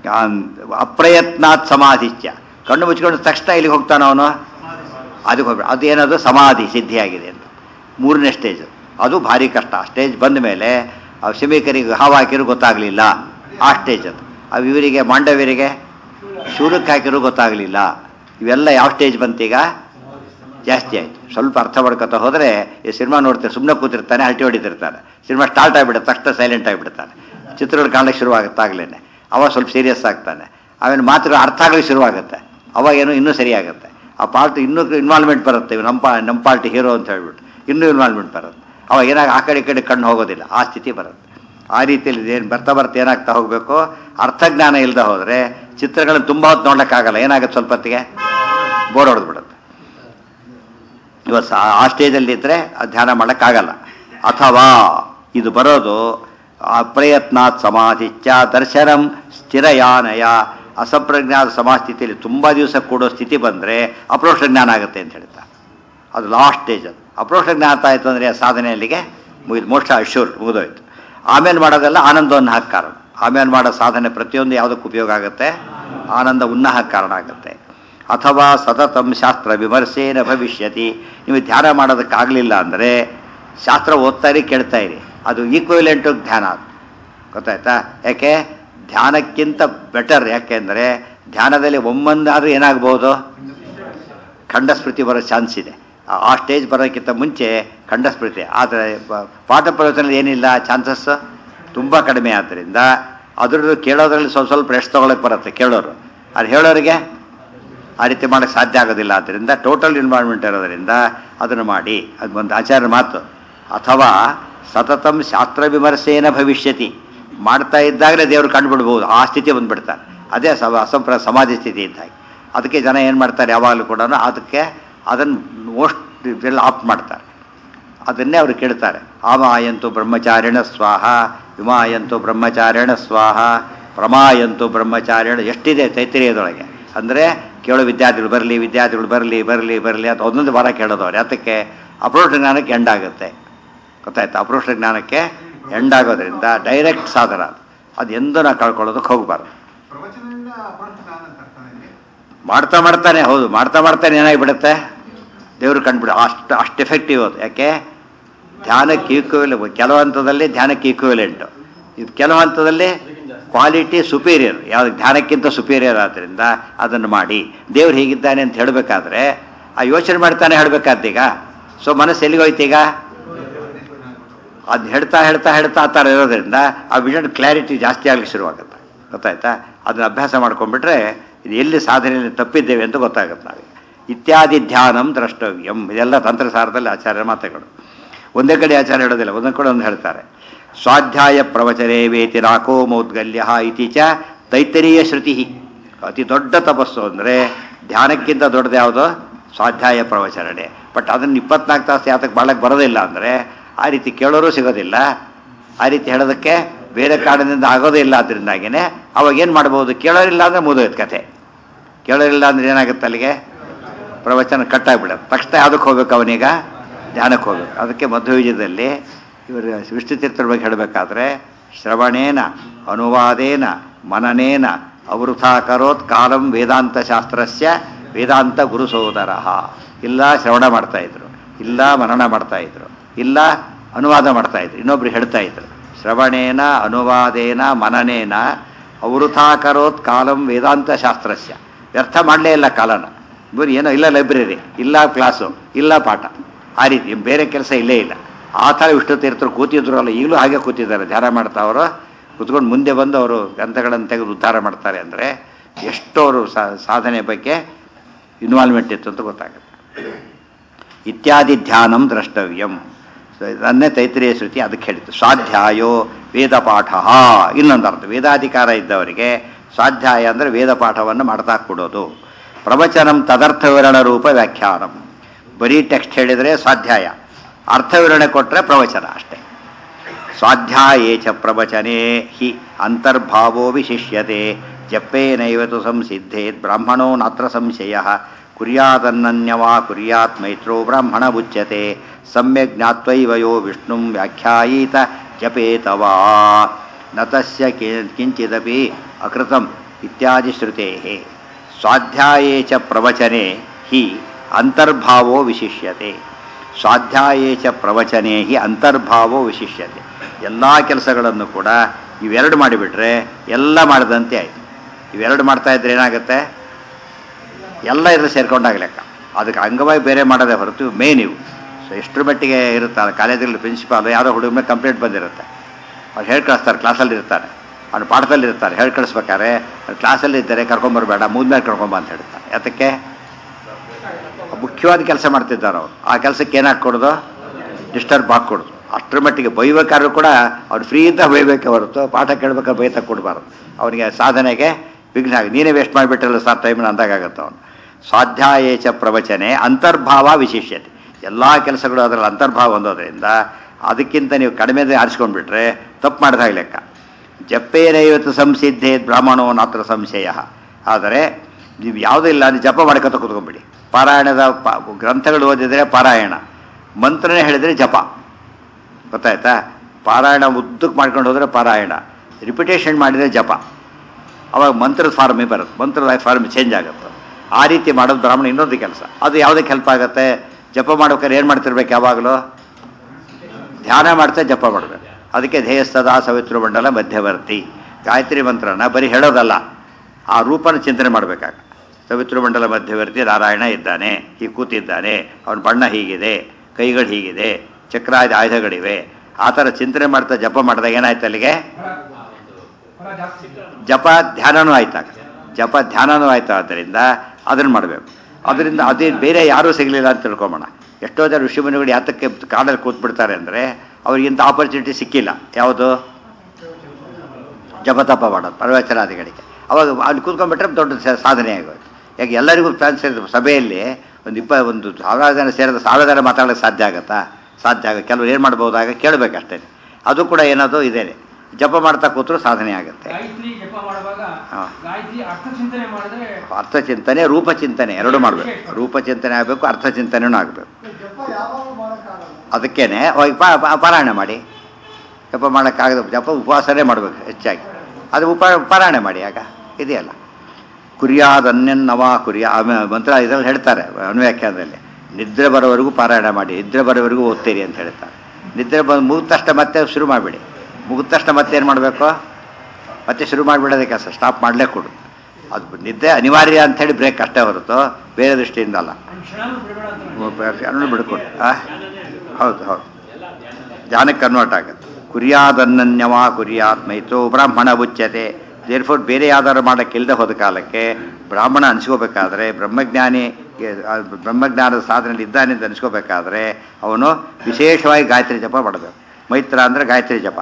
ಅಪ್ರಯತ್ನಾತ್ ಸಮಾಧಿಶ್ಚ ಕಣ್ಣು ಮುಚ್ಕೊಂಡು ತಕ್ಷಣ ಇಲ್ಲಿಗೆ ಹೋಗ್ತಾನ ಅವನು ಅದಕ್ಕೆ ಹೋಗ್ಬಿಡ ಅದು ಏನದು ಸಮಾಧಿ ಸಿದ್ಧಿಯಾಗಿದೆ ಅಂತ ಮೂರನೇ ಸ್ಟೇಜ್ ಅದು ಭಾರಿ ಕಷ್ಟ ಸ್ಟೇಜ್ ಬಂದ ಮೇಲೆ ಆ ಶಿಮಿಕರಿಗೆ ಹಾವು ಹಾಕಿರೂ ಗೊತ್ತಾಗಲಿಲ್ಲ ಆ ಸ್ಟೇಜ್ ಅದು ಅವು ಇವರಿಗೆ ಮಾಂಡವರಿಗೆ ಶೂಲಕ್ಕೆ ಹಾಕಿರೂ ಗೊತ್ತಾಗಲಿಲ್ಲ ಇವೆಲ್ಲ ಯಾವ ಸ್ಟೇಜ್ ಬಂತೀಗ ಜಾಸ್ತಿ ಆಯಿತು ಸ್ವಲ್ಪ ಅರ್ಥ ಮಾಡ್ಕೊತಾ ಹೋದರೆ ಈ ಸಿನಿಮಾ ನೋಡ್ತಾರೆ ಸುಮ್ಮನೆ ಕೂತಿರ್ತಾನೆ ಹಲ್ಟಿ ಹೊಡಿತಿರ್ತಾನೆ ಸಿನಿಮಾ ಸ್ಟಾರ್ಟ್ ಆಗಿಬಿಡುತ್ತೆ ತಕ್ಷಣ ಸೈಲೆಂಟ್ ಆಗಿಬಿಡ್ತಾನೆ ಚಿತ್ರಗಳು ಕಾಣಲಿಕ್ಕೆ ಶುರುವಾಗುತ್ತಾಗಲೇ ಅವ ಸ್ವಲ್ಪ ಸೀರಿಯಸ್ ಆಗ್ತಾನೆ ಆಮೇಲೆ ಮಾತುಗಳು ಅರ್ಥ ಆಗಲಿಕ್ಕೆ ಶುರುವಾಗುತ್ತೆ ಅವಾಗ ಏನೋ ಇನ್ನೂ ಸರಿಯಾಗುತ್ತೆ ಆ ಪಾರ್ಟಿ ಇನ್ನೂ ಇನ್ವಾಲ್ವ್ಮೆಂಟ್ ಬರುತ್ತೆ ಇವ್ ನಮ್ಮ ಪಾ ನಮ್ಮ ಪಾರ್ಟಿ ಹೀರೋ ಅಂತ ಹೇಳ್ಬಿಟ್ಟು ಇನ್ನೂ ಇನ್ವಾಲ್ವ್ಮೆಂಟ್ ಬರುತ್ತೆ ಅವಾಗ ಏನಾಗ ಆ ಕಡೆ ಈ ಕಡೆ ಕಣ್ಣು ಹೋಗೋದಿಲ್ಲ ಆ ಸ್ಥಿತಿ ಬರುತ್ತೆ ಆ ರೀತಿಯಲ್ಲಿ ಏನು ಬರ್ತಾ ಬರ್ತಾ ಏನಾಗ್ತಾ ಹೋಗಬೇಕು ಅರ್ಥಜ್ಞಾನ ಇಲ್ಲದೆ ಹೋದರೆ ಚಿತ್ರಗಳನ್ನು ತುಂಬ ಹೊತ್ತು ನೋಡೋಕ್ಕಾಗಲ್ಲ ಏನಾಗುತ್ತೆ ಸ್ವಲ್ಪ ಹೊತ್ತಿಗೆ ಬೋರ್ ಹೊಡೆದು ಬಿಡುತ್ತೆ ಇವತ್ತು ಸಹ ಆ ಸ್ಟೇಜಲ್ಲಿ ಇದ್ದರೆ ಧ್ಯಾನ ಮಾಡೋಕ್ಕಾಗಲ್ಲ ಅಥವಾ ಇದು ಬರೋದು ಅಪ್ರಯತ್ನಾತ್ ಸಮಾಧಿಚ್ಚ ದರ್ಶನಂ ಸ್ಥಿರಯಾನಯ ಅಸಂಪ್ರಜ್ಞಾತ ಸಮಾಸ್ಥಿತಿಯಲ್ಲಿ ತುಂಬ ದಿವಸ ಕೂಡೋ ಸ್ಥಿತಿ ಬಂದರೆ ಅಪ್ರೋಕ್ಷ ಜ್ಞಾನ ಆಗುತ್ತೆ ಅಂತ ಹೇಳ್ತಾ ಅದು ಲಾಸ್ಟ್ ಸ್ಟೇಜ್ ಅದು ಅಪ್ರೋಕ್ಷ ಜ್ಞಾನ ಆಯಿತು ಅಂದರೆ ಆ ಸಾಧನೆ ಅಲ್ಲಿಗೆ ಮುಗಿದು ಮೋಕ್ಷ ಅಶ್ಯೂರ್ ಮುಗಿದೋಯ್ತು ಆಮೇಲೆ ಮಾಡೋದೆಲ್ಲ ಆನಂದವನ್ನು ಹಾಕಿ ಕಾರಣ ಆಮೇಲೆ ಮಾಡೋ ಸಾಧನೆ ಪ್ರತಿಯೊಂದು ಯಾವುದಕ್ಕೆ ಉಪಯೋಗ ಆಗುತ್ತೆ ಆನಂದ ಉನ್ನಾಹ ಕಾರಣ ಆಗುತ್ತೆ ಅಥವಾ ಸತತಂ ಶಾಸ್ತ್ರ ವಿಮರ್ಶೇನ ಭವಿಷ್ಯತಿ ನೀವು ಧ್ಯಾನ ಮಾಡೋದಕ್ಕಾಗಲಿಲ್ಲ ಅಂದರೆ ಶಾಸ್ತ್ರ ಓದ್ತಾ ಇರಿ ಕೇಳ್ತಾ ಇರಿ ಅದು ಈಕ್ವಿಲೆಂಟು ಧ್ಯಾನ ಅದು ಗೊತ್ತಾಯ್ತಾ ಯಾಕೆ ಧ್ಯಾನಕ್ಕಿಂತ ಬೆಟರ್ ಯಾಕೆಂದರೆ ಧ್ಯಾನದಲ್ಲಿ ಒಮ್ಮಂದಾದ್ರೂ ಏನಾಗ್ಬೋದು ಖಂಡಸ್ಮೃತಿ ಬರೋ ಚಾನ್ಸ್ ಇದೆ ಆ- ಆ ಸ್ಟೇಜ್ ಬರೋಕ್ಕಿಂತ ಮುಂಚೆ ಖಂಡಸ್ಮೃತಿ ಆದರೆ ಬ- ಪಾಠ ಪ್ರವಚನದಲ್ಲಿ ಏನಿಲ್ಲ ಚಾನ್ಸಸ್ ತುಂಬ ಕಡಿಮೆ ಆದ್ದರಿಂದ ಅದ್ರದ್ದು ಕೇಳೋದ್ರಲ್ಲಿ ಸ್ವಲ್ಪ ಸ್ವಲ್ಪ ರೆಸ್ಟ್ ತೊಗೊಳಕ್ಕೆ ಬರುತ್ತೆ ಕೇಳೋರು ಅದು ಹೇಳೋರಿಗೆ ಆ ರೀತಿ ಮಾಡೋಕ್ಕೆ ಸಾಧ್ಯ ಆಗೋದಿಲ್ಲ ಆದ್ದರಿಂದ ಟೋಟಲ್ ಇನ್ವಾಲ್ವ್ಮೆಂಟ್ ಇರೋದರಿಂದ ಅದನ್ನು ಮಾಡಿ ಅದು ಒಂದು ಆಚಾರ್ಯ ಮಾತು ಅಥವಾ ಸತತಂ ಶಾಸ್ತ್ರ ವಿಮರ್ಶೆನ ಭವಿಷ್ಯತಿ ಮಾಡ್ತಾ ಇದ್ದಾಗಲೇ ದೇವರು ಕಂಡುಬಿಡ್ಬೋದು ಆ ಸ್ಥಿತಿ ಬಂದ್ಬಿಡ್ತಾರೆ ಅದೇ ಸಮ ಅಸಂಪ್ರ ಸಮಾಧಿ ಸ್ಥಿತಿ ಇದ್ದಾಗೆ ಅದಕ್ಕೆ ಜನ ಏನು ಮಾಡ್ತಾರೆ ಯಾವಾಗಲೂ ಕೂಡ ಅದಕ್ಕೆ ಅದನ್ನು ಮೋಸ್ಟ್ ಎಲ್ಲ ಆಫ್ ಮಾಡ್ತಾರೆ ಅದನ್ನೇ ಅವರು ಕೇಳ್ತಾರೆ ಆಮಾಯಂತು ಬ್ರಹ್ಮಚಾರಿಣ ಸ್ವಾಹ ವಿಮಾಯಂತು ಬ್ರಹ್ಮಚಾರಿಣ ಸ್ವಾಹ ಪ್ರಮಾಯಂತು ಬ್ರಹ್ಮಚಾರಿಣ ಎಷ್ಟಿದೆ ತೈತಿರಿಯದೊಳಗೆ ಅಂದರೆ ಕೇಳೋ ವಿದ್ಯಾರ್ಥಿಗಳು ಬರಲಿ ವಿದ್ಯಾರ್ಥಿಗಳು ಬರಲಿ ಬರಲಿ ಬರಲಿ ಅಂತ ಒಂದೊಂದು ವಾರ ಕೇಳೋದವ್ರು ಯಾತಕ್ಕೆ ಅಪ್ರೋಷ ಜ್ಞಾನಕ್ಕೆ ಎಂಡಾಗುತ್ತೆ ಗೊತ್ತಾಯ್ತಾ ಅಪ್ರೋಷ ಜ್ಞಾನಕ್ಕೆ ಎಂಡಾಗೋದ್ರಿಂದ ಡೈರೆಕ್ಟ್ ಸಾಧನ ಅದು ಅದು ಎಂದೂ ನಾವು ಕಳ್ಕೊಳ್ಳೋದಕ್ಕೆ ಹೋಗಬಾರ್ದು ಪ್ರವಚನದಿಂದ ಅಪರೋಕ್ಷ ಜ್ಞಾನ ಅಂತ ಅರ್ಥನೇ ಇದೆ. ಮಾಡ್ತಾ ಮಾಡ್ತಾನೆ ಹೌದು ಮಾಡ್ತಾ ಮಾಡ್ತಾನೆ ಏನಾಗಿಬಿಡುತ್ತೆ ದೇವರು ಕಂಡುಬಿಡ ಅಷ್ಟು ಅಷ್ಟು ಎಫೆಕ್ಟಿವ್ ಅದು ಯಾಕೆ ಧ್ಯಾನಕ್ಕೆ ಈಕ್ವಲ್ ಕೆಲವು ಹಂತದಲ್ಲಿ ಧ್ಯಾನಕ್ಕೆ ಈಕ್ವಲೆಂಟು ಇದು ಕೆಲವು ಹಂತದಲ್ಲಿ ಕ್ವಾಲಿಟಿ ಸುಪೀರಿಯರ್ ಯಾವ್ದು ಧ್ಯಾನಕ್ಕಿಂತ ಸುಪೀರಿಯರ್ ಆದ್ದರಿಂದ ಅದನ್ನು ಮಾಡಿ ದೇವ್ರು ಹೀಗಿದ್ದಾನೆ ಅಂತ ಹೇಳಬೇಕಾದ್ರೆ ಆ ಯೋಚನೆ ಮಾಡ್ತಾನೆ ಹೇಳಬೇಕಾದ್ದೀಗ ಸೊ ಮನಸ್ಸು ಎಲ್ಲಿಗೆ ಹೋಯ್ತೀಗ ಅದು ಹೇಳ್ತಾ ಹೇಳ್ತಾ ಹೇಳ್ತಾ ಆ ಥರ ಇರೋದ್ರಿಂದ ಆ ವಿಷನ್ ಕ್ಲಾರಿಟಿ ಜಾಸ್ತಿ ಆಗಲಿಕ್ಕೆ ಶುರುವಾಗುತ್ತೆ ಗೊತ್ತಾಯ್ತಾ ಅದನ್ನ ಅಭ್ಯಾಸ ಮಾಡ್ಕೊಂಡ್ಬಿಟ್ರೆ ಇದು ಎಲ್ಲಿ ಸಾಧನೆಯಲ್ಲಿ ತಪ್ಪಿದ್ದೇವೆ ಅಂತ ಗೊತ್ತಾಗುತ್ತೆ ನಾವೀಗ ಇತ್ಯಾದಿ ಧ್ಯಾನಂ ದ್ರಷ್ಟವ್ಯಂ ಇದೆಲ್ಲ ತಂತ್ರಸಾರದಲ್ಲಿ ಆಚಾರ್ಯ ಮಾತುಗಳು ಒಂದೇ ಕಡೆ ಆಚಾರ ಹೇಳೋದಿಲ್ಲ ಒಂದೊಂದು ಕಡೆ ಒಂದು ಹೇಳ್ತಾರೆ ಸ್ವಾಧ್ಯಾಯ ಪ್ರವಚನೆ ವೇತಿ ರಾಕೋ ಮೌದ್ಗಲ್ಯ ಇತಿ ಚ ತೈತರೀಯ ಶ್ರುತಿ ಅತಿ ದೊಡ್ಡ ತಪಸ್ಸು ಅಂದರೆ ಧ್ಯಾನಕ್ಕಿಂತ ದೊಡ್ಡದು ಯಾವುದೋ ಸ್ವಾಧ್ಯಾಯ ಪ್ರವಚರಣೆ ಬಟ್ ಅದನ್ನು ಇಪ್ಪತ್ನಾಲ್ಕು ತಾಸು ಯಾತಕ್ಕೆ ಬಾಳಕ್ಕೆ ಬರೋದಿಲ್ಲ ಅಂದರೆ ಆ ರೀತಿ ಕೇಳೋರು ಸಿಗೋದಿಲ್ಲ ಆ ರೀತಿ ಹೇಳೋದಕ್ಕೆ ಬೇರೆ ಕಾರಣದಿಂದ ಆಗೋದೇ ಇಲ್ಲ ಅದರಿಂದಾಗಿನೇ ಅವಾಗ ಏನು ಮಾಡ್ಬೋದು ಕೇಳೋರಿಲ್ಲ ಅಂದರೆ ಮುಗಿದೋಯ್ತು ಕಥೆ ಕೇಳೋರಿಲ್ಲ ಅಂದ್ರೆ ಏನಾಗುತ್ತೆ ಅಲ್ಲಿಗೆ ಪ್ರವಚನ ಕಟ್ಟಾಗ್ಬಿಡುತ್ತೆ ತಕ್ಷಣ ಯಾವುದಕ್ಕೆ ಹೋಗ್ಬೇಕು ಅವನೀಗ ಧ್ಯಾನಕ್ಕೆ ಹೋಗ್ಬೇಕು ಅದಕ್ಕೆ ಮಧ್ವವಿಜಯದಲ್ಲಿ ಇವರು ವಿಷ್ಣು ತೀರ್ಥರ ಬಗ್ಗೆ ಹೇಳಬೇಕಾದ್ರೆ ಶ್ರವಣೇನ ಅನುವಾದೇನ ಮನನೇನ ಅವೃಥಾ ಕರೋತ್ ಕಾಲಂ ವೇದಾಂತ ಶಾಸ್ತ್ರಸ್ಯ ವೇದಾಂತ ಗುರು ಸೋದರ ಇಲ್ಲ ಶ್ರವಣ ಮಾಡ್ತಾ ಇದ್ರು ಇಲ್ಲ ಮನನ ಮಾಡ್ತಾ ಇದ್ರು ಇಲ್ಲ ಅನುವಾದ ಮಾಡ್ತಾ ಇದ್ರು ಇನ್ನೊಬ್ರು ಹೇಳ್ತಾ ಇದ್ರು ಶ್ರವಣೇನ ಅನುವಾದೇನ ಮನನೇನ ಅವೃಥಾ ಕರೋತ್ ಕಾಲಂ ವೇದಾಂತ ಶಾಸ್ತ್ರಸ್ಯ ವ್ಯರ್ಥ ಮಾಡಲೇ ಇಲ್ಲ ಕಾಲನ ಇವರು ಏನೋ ಇಲ್ಲ ಲೈಬ್ರರಿ ಇಲ್ಲ ಕ್ಲಾಸು ಇಲ್ಲ ಪಾಠ ಆ ರೀತಿ ಬೇರೆ ಕೆಲಸ ಇಲ್ಲೇ ಇಲ್ಲ ಆ ಥರ ವಿಷ್ಣು ತೀರ್ಥರು ಕೂತಿದ್ರು ಅಲ್ಲ ಈಗಲೂ ಹಾಗೆ ಕೂತಿದ್ದಾರೆ ಧ್ಯಾನ ಮಾಡ್ತಾ ಅವರು ಕೂತ್ಕೊಂಡು ಮುಂದೆ ಬಂದು ಅವರು ಗ್ರಂಥಗಳನ್ನು ತೆಗೆದು ಉದ್ಧಾರ ಮಾಡ್ತಾರೆ ಅಂದರೆ ಎಷ್ಟು ಅವರು ಸಾ- ಸಾಧನೆ ಬಗ್ಗೆ ಇನ್ವಾಲ್ವ್ಮೆಂಟ್ ಇತ್ತು ಅಂತ ಗೊತ್ತಾಗುತ್ತೆ ಇತ್ಯಾದಿ ಧ್ಯಾನಂ ದ್ರಷ್ಟವ್ಯಂ ಸೊ ಇದನ್ನೇ ತೈತ್ರಿಯ ಶ್ರುತಿ ಅದಕ್ಕೆ ಹೇಳಿತ್ತು ಸ್ವಾಧ್ಯಾಯೋ ವೇದ ಪಾಠ ಇನ್ನೊಂದು ಅರ್ಥ ವೇದಾಧಿಕಾರ ಇದ್ದವರಿಗೆ ಸ್ವಾಧ್ಯಾಯ ಅಂದರೆ ವೇದ ಪಾಠವನ್ನು ಮಾಡ್ತಾ ಕೊಡೋದು ಪ್ರವಚನಂ ತದರ್ಥ ವಿವರಣ ರೂಪ ವ್ಯಾಖ್ಯಾನಂ ಬರೀ ಟೆಕ್ಸ್ಟ್ ಹೇಳಿದರೆ ಸ್ವಾಧ್ಯಾಯ ಅರ್ಥ ವಿವರಣೆ ಕೊಟ್ಟರೆ ಪ್ರವಚನ ಅಷ್ಟೇ ಸ್ವಾಧ್ಯಾಯೇ ಚ ಪ್ರವಚನೆ ಹಿ ಅಂತರ್ಭಾವೋ ವಿಶಿಷ್ಯತೆ ಜಪ್ಪೇನೈವತು ಸಂಸಿದ್ಧೇತ್ ಬ್ರಾಹ್ಮಣೋ ನಾತ್ರ ಸಂಶಯ ಕುರ್ಯಾದನ್ನನ್ಯವಾ ಕುರ್ಯಾತ್ ಮೈತ್ರೋ ಬ್ರಾಹ್ಮಣ ಉಚ್ಯತೆ ಸಮ್ಯಕ್ ಜ್ಞಾತ್ವೈವ ಯೋ ವಿಷ್ಣು ವ್ಯಾಖ್ಯಾಯೀತ ಜಪೇತವಾ ನ ತಸ್ಯ ಕಿ- ಕಿಂಚಿದಪಿ ಅಕೃತಂ ಇತ್ಯಾದಿ ಶ್ರುತೇಃ ಸ್ವಾಧ್ಯಾಯೇ ಚ ಪ್ರವಚನೆ ಹಿ ಅಂತರ್ಭಾವೋ ವಿಶಿಷ್ಯತೆ ಸ್ವಾಧ್ಯಾಯೇ ಚ ಪ್ರವಚನೆ ಹಿ ಅಂತರ್ಭಾವೋ ವಿಶಿಷ್ಯತೆ ಎಲ್ಲ ಕೆಲಸಗಳನ್ನು ಕೂಡ ಇವೆರಡು ಮಾಡಿಬಿಟ್ರೆ ಎಲ್ಲ ಮಾಡಿದಂತೆ ಆಯಿತು ಇವೆರಡು ಮಾಡ್ತಾ ಇದ್ರೆ ಏನಾಗುತ್ತೆ ಎಲ್ಲ ಇದ್ರೆ ಸೇರ್ಕೊಂಡಾಗ ಲೆಕ್ಕ ಅದಕ್ಕೆ ಅಂಗವಾಗಿ ಬೇರೆ ಮಾಡೋದೇ ಹೊರತು ಮೇನ್ ಇವು ಸೊ ಎಷ್ಟರ ಮಟ್ಟಿಗೆ ಇರುತ್ತಲ್ಲ ಕಾಲೇಜಲ್ಲಿ ಪ್ರಿನ್ಸಿಪಾಲ್ ಯಾರೋ ಹುಡುಗ ಮೇಲೆ ಕಂಪ್ಲೇಂಟ್ ಬಂದಿರುತ್ತೆ ಅವ್ರು ಹೇಳಿ ಕಳಿಸ್ತಾರೆ ಕ್ಲಾಸಲ್ಲಿ ಇರ್ತಾರೆ ಅವ್ನು ಪಾಠದಲ್ಲಿ ಇರ್ತಾರೆ ಹೇಳಿ ಕಳಿಸ್ಬೇಕಾದ್ರೆ ಅವ್ರು ಕ್ಲಾಸಲ್ಲಿ ಇದ್ದಾರೆ ಕರ್ಕೊಂಬರ್ಬೇಡ ಮೂದ್ಮೇಲೆ ಕರ್ಕೊಂಬ ಅಂತ ಹೇಳ್ತಾರೆ ಯಾತಕ್ಕೆ ಮುಖ್ಯವಾದ ಕೆಲಸ ಮಾಡ್ತಿದ್ದಾರೆ ಅವರು ಆ ಕೆಲಸಕ್ಕೆ ಏನು ಹಾಕ್ಕೊಡೋದು ಡಿಸ್ಟರ್ಬ್ ಹಾಕ್ಕೊಡೋದು ಅಷ್ಟರ ಮಟ್ಟಿಗೆ ಬೈಬೇಕಾದ್ರೂ ಕೂಡ ಅವ್ರು ಫ್ರೀ ಅಂತ ಬೈಬೇಕೆ ಹೊರತು ಪಾಠ ಕೇಳ್ಬೇಕಾದ್ರೆ ಬೈತ ಕೊಡಬಾರ್ದು ಅವನಿಗೆ ಸಾಧನೆಗೆ ವಿಘ್ನ ಆಗಿ ನೀನೇ ವೇಸ್ಟ್ ಮಾಡಿಬಿಟ್ರಲ್ಲ ಸರ್ ಟೈಮ್ನ ಅಂದಾಗತ್ತೆ ಅವನು ಸ್ವಾಧ್ಯಾಯೇಚ ಪ್ರವಚನೆ ಅಂತರ್ಭಾವ ವಿಶಿಷ್ಯತೆ ಎಲ್ಲ ಕೆಲಸಗಳು ಅದರಲ್ಲಿ ಅಂತರ್ಭಾವ ಹೊಂದೋದ್ರಿಂದ ಅದಕ್ಕಿಂತ ನೀವು ಕಡಿಮೆ ಆರಿಸ್ಕೊಂಡ್ಬಿಟ್ರೆ ತಪ್ಪು ಮಾಡಿದಾಗ ಲೆಕ್ಕ ಜಪ್ಪೇನೈವತ್ತು ಸಂಸಿದ್ಧೇ ಬ್ರಾಹ್ಮಣೋ ನಾತ್ರ ಸಂಶಯ ಆದರೆ ನೀವು ಯಾವುದೂ ಇಲ್ಲ ಅಂದ್ರೆ ಜಪ ಮಾಡ್ಕೊತ ಕೂತ್ಕೊಂಡ್ಬಿಡಿ ಪಾರಾಯಣದ ಪ- ಗ್ರಂಥಗಳು ಓದಿದರೆ ಪಾರಾಯಣ ಮಂತ್ರನೇ ಹೇಳಿದರೆ ಜಪ ಗೊತ್ತಾಯ್ತಾ ಪಾರಾಯಣ ಉದ್ದಕ್ಕೆ ಮಾಡ್ಕೊಂಡು ಹೋದರೆ ಪಾರಾಯಣ ರಿಪಿಟೇಷನ್ ಮಾಡಿದರೆ ಜಪ ಅವಾಗ ಮಂತ್ರದ ಫಾರ್ಮೇ ಬರುತ್ತೆ ಮಂತ್ರದ ಫಾರ್ಮ್ ಚೇಂಜ್ ಆಗುತ್ತೆ ಆ ರೀತಿ ಮಾಡೋದು ಬ್ರಾಹ್ಮಣ ಇನ್ನೊಂದು ಕೆಲಸ ಅದು ಯಾವುದಕ್ಕೆ ಹೆಲ್ಪ್ ಆಗುತ್ತೆ ಜಪ ಮಾಡ್ಬೇಕಾದ್ರೆ ಏನು ಮಾಡ್ತಿರ್ಬೇಕು ಯಾವಾಗಲೂ ಧ್ಯಾನ ಮಾಡ್ತಾ ಜಪ ಮಾಡಬೇಕು ಅದಕ್ಕೆ ಧ್ಯೇಯಸ್ತದ ಸವಿತೃ ಮಂಡಲ ಮಧ್ಯವರ್ತಿ ಗಾಯತ್ರಿ ಮಂತ್ರನ ಬರೀ ಹೇಳೋದಲ್ಲ ಆ ರೂಪನ ಚಿಂತನೆ ಮಾಡಬೇಕಾಗ ಸವಿತೃ ಮಂಡಲ ಮಧ್ಯವರ್ತಿ ನಾರಾಯಣ ಇದ್ದಾನೆ ಈ ಕೂತಿದ್ದಾನೆ ಅವನ ಬಣ್ಣ ಹೀಗಿದೆ ಕೈಗಳು ಹೀಗಿದೆ ಚಕ್ರಾದಿ ಆಯುಧಗಳಿವೆ ಆ ಥರ ಚಿಂತನೆ ಮಾಡ್ತಾ ಜಪ ಮಾಡಿದಾಗ ಏನಾಯ್ತು ಅಲ್ಲಿಗೆ ಜಪ ಧ್ಯಾನನೂ ಆಯ್ತಾಗ ಜಪ ಧ್ಯಾನನೂ ಆಯ್ತು ಆದ್ದರಿಂದ ಅದನ್ನು ಮಾಡಬೇಕು ಅದರಿಂದ ಅದೇ ಬೇರೆ ಯಾರೂ ಸಿಗಲಿಲ್ಲ ಅಂತ ತಿಳ್ಕೊಂಬೋಣ ಎಷ್ಟೋ ಜನ ಋಷಿಮುನಿಗಳು ಯಾತಕ್ಕೆ ಕಾಡಲ್ಲಿ ಕೂತ್ಬಿಡ್ತಾರೆ ಅಂದರೆ ಅವ್ರಿಗಿಂತ ಆಪರ್ಚುನಿಟಿ ಸಿಕ್ಕಿಲ್ಲ ಯಾವುದು ಜಪತಪ ಮಾಡೋದು ಪ್ರವಚನಾದಿಗಳಿಗೆ ಅವಾಗ ಅಲ್ಲಿ ಕೂತ್ಕೊಂಡ್ಬಿಟ್ರೆ ದೊಡ್ಡ ಸ- ಸಾಧನೆ ಆಗೋಯ್ತು ಯಾಕೆ ಎಲ್ಲರಿಗೂ ಪ್ಲಾನ್ ಸೇರಿದ ಸಭೆಯಲ್ಲಿ ಒಂದು ಇಪ್ಪ ಒಂದು ಸಾವಿರಾರು ಜನ ಸೇರಿದ ಸಾವಿರ ಜನ ಮಾತಾಡೋಕ್ಕೆ ಸಾಧ್ಯ ಆಗುತ್ತಾ ಸಾಧ್ಯ ಆಗ ಕೆಲವರು ಏನು ಮಾಡ್ಬೋದಾಗ ಕೇಳಬೇಕಷ್ಟೇ ಅದು ಕೂಡ ಏನದು ಇದೇನೆ ಜಪ ಮಾಡ್ತಾ ಕೂತ್ರು ಸಾಧನೆ ಆಗುತ್ತೆ ಗಾಯತ್ರಿ ಜಪ ಮಾಡುವಾಗ ಹಾ. ಗಾಯತ್ರಿ ಅರ್ಥ ಚಿಂತನೆ ಮಾಡಿದ್ರೆ ಅರ್ಥ ಚಿಂತನೆ ರೂಪ ಚಿಂತನೆ ಎರಡು ಮಾಡಬೇಕು ರೂಪ ಚಿಂತನೆ ಆಗಬೇಕು ಅರ್ಥ ಚಿಂತನೆನೂ ಆಗಬೇಕು ಜಪ ಯಾವಾಗ ಮಾಡೋಕ್ಕಾಗಲ್ಲ ಅದಕ್ಕೇನೆ ಹೋಗಿ ಪಾ ಪಾ- ಪಾರಾಯಣ ಮಾಡಿ ಜಪ ಮಾಡೋಕ್ಕಾಗದ ಜಪ ಉಪವಾಸನೇ ಮಾಡಬೇಕು ಹೆಚ್ಚಾಗಿ ಅದು ಉಪ ಪಾರಾಯಣ ಮಾಡಿ ಆಗ ಇದೆಯಲ್ಲ ಕುರಿಯಾದ ಅನ್ಯನ್ನವ ಕುರಿಯ ಆಮೇಲೆ ಮಂತ್ರ ಇದರಲ್ಲಿ ಹೇಳ್ತಾರೆ ಅನ್ವ್ಯಾಖ್ಯಾನದಲ್ಲಿ ನಿದ್ರೆ ಬರೋವರೆಗೂ ಪಾರಾಯಣ ಮಾಡಿ ನಿದ್ರೆ ಬರೋವರೆಗೂ ಓದ್ತೀರಿ ಅಂತ ಹೇಳ್ತಾರೆ ನಿದ್ರೆ ಬಂದು ಮುಗಿದ ತಕ್ಷಣ ಮತ್ತೆ ಶುರು ಮಾಡಿಬಿಡಿ ಮುಗಿದ ತಕ್ಷಣ ಮತ್ತೆ ಏನು ಮಾಡಬೇಕು ಮತ್ತೆ ಶುರು ಮಾಡಿಬಿಡೋದೇ ಕೆಲಸ ಸ್ಟಾಪ್ ಮಾಡಲೇ ಕೊಡು ಅದು ನಿದ್ದೆ ಅನಿವಾರ್ಯ ಅಂಥೇಳಿ ಬ್ರೇಕ್ ಅಷ್ಟೇ ಹೊರತು ಬೇರೆ ದೃಷ್ಟಿಯಿಂದ ಅಲ್ಲ ಒಂದು ಕ್ಷಣನೂ ಬಿಡಬೇಡ ಅಂತ ಅನ್ನು ಬಿಡ್ಕೊಡು ಆ? ಹೌದು ಹೌದು ಧ್ಯಾನಕ್ಕೆ ಕನ್ವರ್ಟ್ ಆಗುತ್ತೆ ಕುರಿಯಾದನ್ನನ್ಯವ ಕುರಿಯಾತ್ ಮೈತೋ ಬ್ರಾಹ್ಮಣ ಉಚ್ಯತೆ ದೇರ್ಫೋರ್ ಬೇರೆ ಯಾವ್ದಾದ್ರು ಮಾಡೋಕ್ಕಿಲ್ಲದೆ ಹೋದ ಕಾಲಕ್ಕೆ ಬ್ರಾಹ್ಮಣ ಅನಿಸ್ಕೋಬೇಕಾದ್ರೆ ಬ್ರಹ್ಮಜ್ಞಾನಿ ಆ, ಬ್ರಹ್ಮಜ್ಞಾನದ ಸಾಧನೆಯಲ್ಲಿ ಇದ್ದಾನೆ ಅಂತ ಅನಿಸ್ಕೋಬೇಕಾದ್ರೆ ಅವನು ವಿಶೇಷವಾಗಿ ಗಾಯತ್ರಿ ಜಪ ಮಾಡಬೇಕು ಮೈತ್ರ ಅಂದರೆ ಗಾಯತ್ರಿ ಜಪ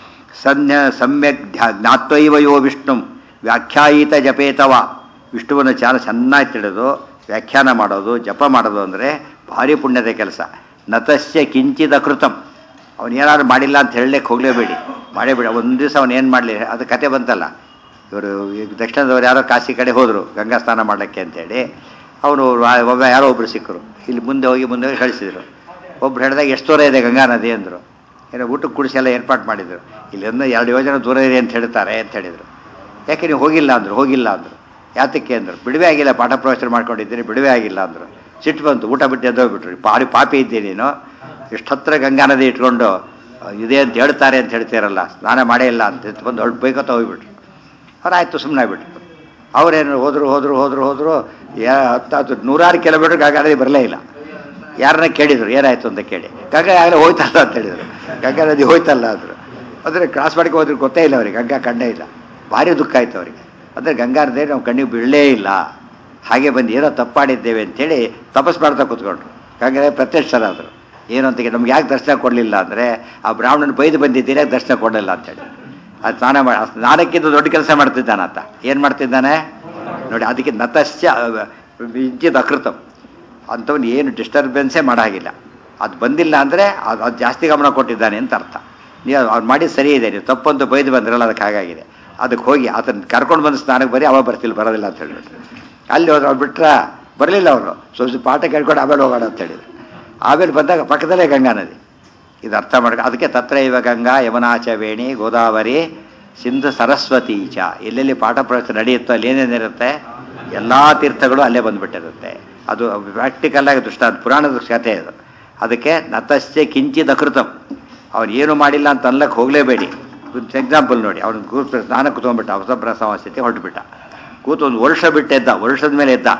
ಸನ್ಯ ಸಮ್ಯಕ್ ಧ್ಯ- ಜ್ಞಾತ್ವೈವ ಯೋ ವಿಷ್ಣು ವ್ಯಾಖ್ಯಾಯಿತ ಜಪೇತವ ವಿಷ್ಣುವನ್ನು ಚಾಲ ಚೆನ್ನಾಗಿ ತಿಳಿದು ವ್ಯಾಖ್ಯಾನ ಮಾಡೋದು ಜಪ ಮಾಡೋದು ಅಂದರೆ ಭಾರಿ ಪುಣ್ಯದ ಕೆಲಸ ನತಸ್ಯ ಕಿಂಚಿದ ಕೃತಂ ಅವನು ಏನಾದ್ರು ಮಾಡಿಲ್ಲ ಅಂತ ಹೇಳಲಿಕ್ಕೆ ಹೋಗಲೇಬೇಡಿ ಮಾಡೇಬೇಡಿ ಒಂದು ದಿವಸ ಅವನು ಏನು ಮಾಡಲಿ ಅದು ಕತೆ ಬಂತಲ್ಲ ಇವರು ಈಗ ದಕ್ಷಿಣದವ್ರು ಯಾರೋ ಕಾಶಿ ಕಡೆ ಹೋದರು ಗಂಗಾ ಸ್ನಾನ ಮಾಡಲಿಕ್ಕೆ ಅಂತೇಳಿ ಅವನು ಒಬ್ಬ ಯಾರೋ ಒಬ್ಬರು ಸಿಕ್ಕರು ಇಲ್ಲಿ ಮುಂದೆ ಹೋಗಿ ಮುಂದೆ ಹೋಗಿ ಕಳಿಸಿದ್ರು ಒಬ್ರು ಹೇಳಿದಾಗ ಎಷ್ಟು ದೂರ ಇದೆ ಗಂಗಾ ನದಿ ಅಂದರು ಏನೋ ಊಟಕ್ಕೆ ಕುಡಿಸಿ ಎಲ್ಲ ಏರ್ಪಾಡು ಮಾಡಿದರು ಇಲ್ಲಿಂದ ಎರಡು ಯೋಜನೆ ದೂರ ಇದೆ ಅಂತ ಹೇಳ್ತಾರೆ ಅಂತ ಹೇಳಿದರು ಯಾಕೆ ನೀವು ಹೋಗಿಲ್ಲ ಅಂದರು ಹೋಗಿಲ್ಲ ಅಂದರು ಯಾತಕ್ಕೆ ಅಂದರು ಬಿಡುವೆ ಆಗಿಲ್ಲ ಪಾಠ ಪ್ರವಚನ ಮಾಡ್ಕೊಂಡಿದ್ದೀನಿ ಬಿಡುವೆ ಆಗಿಲ್ಲ ಅಂದರು ಸಿಟ್ಟು ಬಂತು ಊಟ ಬಿಟ್ಟು ಎದ್ದೋಗ್ಬಿಟ್ರು ಪಾರಿ ಪಾಪಿ ಇದ್ದೆ ನೀನು ಇಷ್ಟು ಹತ್ರ ಗಂಗಾ ನದಿ ಇಟ್ಕೊಂಡು ಆ, ಇದೆ ಅಂತ ಹೇಳ್ತಾರೆ ಅಂತ ಹೇಳ್ತೀರಲ್ಲ ಸ್ನಾನ ಮಾಡೇ ಇಲ್ಲ ಅಂತ ಎದ್ದು ಬಂದು ಹೊರಟು ಬೈಕೋತ ಹೋಗ್ಬಿಟ್ರು ಅವ್ರು ಆಯಿತು ಸುಮ್ಮನೆ ಆಗ್ಬಿಟ್ರು ಅವ್ರೇನು ಹೋದ್ರು ಹೋದ್ರು ಹೋದ್ರು ಹೋದ್ರು ಯಾ ಹತ್ತು ಹತ್ತು ನೂರಾರು ಕಿಲೋಮೀಟ್ರ್ ಗಂಗಾ ನದಿ ಬರಲೇ ಇಲ್ಲ ಯಾರನ್ನ ಕೇಳಿದ್ರು ಏನಾಯ್ತು ಅಂತ ಕೇಳಿ ಗಂಗಾ ಆಗಲೇ ಹೋಯ್ತಲ್ಲ ಅಂತ ಹೇಳಿದ್ರು ಗಂಗಾ ನದಿ ಹೋಯ್ತಲ್ಲ ಅಂದರು ಅಂದರೆ ಕ್ರಾಸ್ ಮಾಡಿಗೆ ಹೋದ್ರೆ ಗೊತ್ತೇ ಇಲ್ಲ ಅವ್ರಿಗೆ ಗಂಗಾ ಕಂಡೇ ಇಲ್ಲ ಭಾರಿ ದುಃಖ ಆಯ್ತು ಅವರಿಗೆ ಅಂದರೆ ಗಂಗಾ ನದಿ ನಾವು ಕಣ್ಣಿಗೆ ಬೀಳಲೇ ಇಲ್ಲ ಹಾಗೆ ಬಂದು ಏನೋ ತಪ್ಪಾಡಿದ್ದೇವೆ ಅಂತೇಳಿ ತಪಸ್ ಮಾಡ್ತಾ ಕೂತ್ಕೊಂಡ್ರು ಗಂಗಾ ಪ್ರತ್ಯಕ್ಷರಾದರು ಏನು ಅಂತ ನಮ್ಗೆ ಯಾಕೆ ದರ್ಶನ ಕೊಡಲಿಲ್ಲ ಅಂದರೆ ಆ ಬ್ರಾಹ್ಮಣನ ಬೈದು ಬಂದಿದ್ದೀರಿ ಯಾಕೆ ದರ್ಶನ ಕೊಡಲಿಲ್ಲ ಅಂತೇಳಿ ಅದು ಸ್ನಾನ ಮಾಡಿ ಆ ಸ್ನಾನಕ್ಕಿಂತ ದೊಡ್ಡ ಕೆಲಸ ಮಾಡ್ತಿದ್ದಾನಂತ ಏನು ಮಾಡ್ತಿದ್ದಾನೆ ನೋಡಿ ಅದಕ್ಕೆ ನತಶ್ಚ ವಿದ್ಯುತ್ ಅಕೃತಂ ಅಂಥವ್ನು ಏನು ಡಿಸ್ಟರ್ಬೆನ್ಸೇ ಮಾಡಾಗಿಲ್ಲ ಅದು ಬಂದಿಲ್ಲ ಅಂದರೆ ಅದು ಅದು ಜಾಸ್ತಿ ಗಮನ ಕೊಟ್ಟಿದ್ದಾನೆ ಅಂತ ಅರ್ಥ ನೀವು ಅವ್ನು ಮಾಡಿ ಸರಿ ಇದೆ ನೀವು ತಪ್ಪಂತೂ ಬೈದು ಬಂದ್ರಲ್ಲ ಅದಕ್ಕೆ ಹಾಗಾಗಿದೆ ಅದಕ್ಕೆ ಹೋಗಿ ಅದನ್ನು ಕರ್ಕೊಂಡು ಬಂದು ಸ್ನಾನಕ್ಕೆ ಬರೀ ಅವಾಗ ಬರ್ತಿಲ್ಲ ಬರೋದಿಲ್ಲ ಅಂತ ಹೇಳ್ಬಿಟ್ಟು ಅಲ್ಲಿ ಹೋದ್ರೆ ಅವ್ರು ಬಿಟ್ರ ಬರಲಿಲ್ಲ ಅವರು ಸ್ವಲ್ಪ ಪಾಠ ಕೇಳ್ಕೊಂಡು ಆಮೇಲೆ ಹೋಗೋಣ ಅಂತ ಹೇಳಿದ್ರು ಆಮೇಲೆ ಬಂದಾಗ ಪಕ್ಕದಲ್ಲೇ ಗಂಗಾ ನದಿ ಇದು ಅರ್ಥ ಮಾಡ್ಕ ಅದಕ್ಕೆ ತತ್ರ ಇವ ಗಂಗಾ ಯಮುನಾಚ ವೇಣಿ ಗೋದಾವರಿ ಸಿಂಧು ಸರಸ್ವತಿ ಚ ಎಲ್ಲೆಲ್ಲಿ ಪಾಠ ಪ್ರವಚನ ನಡೆಯುತ್ತೋ ಅಲ್ಲಿ ಏನೇನಿರುತ್ತೆ ಎಲ್ಲ ತೀರ್ಥಗಳು ಅಲ್ಲೇ ಬಂದ್ಬಿಟ್ಟಿರುತ್ತೆ ಅದು ಪ್ರಾಕ್ಟಿಕಲ್ ಆಗಿ ದೃಷ್ಟಾಂತ ಪುರಾಣದ ಕಥೆ ಅದು ಅದಕ್ಕೆ ನತಶ್ಚೆ ಕಿಂಚಿದ ಕೃತಂ ಅವನು ಏನು ಮಾಡಿಲ್ಲ ಅಂತ ಅನ್ಲಕ್ಕೆ ಹೋಗಲೇಬೇಡಿ ಎಕ್ಸಾಂಪಲ್ ನೋಡಿ ಅವನು ಕೂತು ಸ್ನಾನ ಕೂತ್ಕೊಂಡ್ಬಿಟ್ಟ ಹೊಸಬ್ರ ಸಮಸ್ಯೆ ಹೊರಟುಬಿಟ್ಟ ಕೂತು ಒಂದು ವರ್ಷ ಬಿಟ್ಟು ಎದ್ದ ವರ್ಷದ ಮೇಲೆ ಎದ್ದ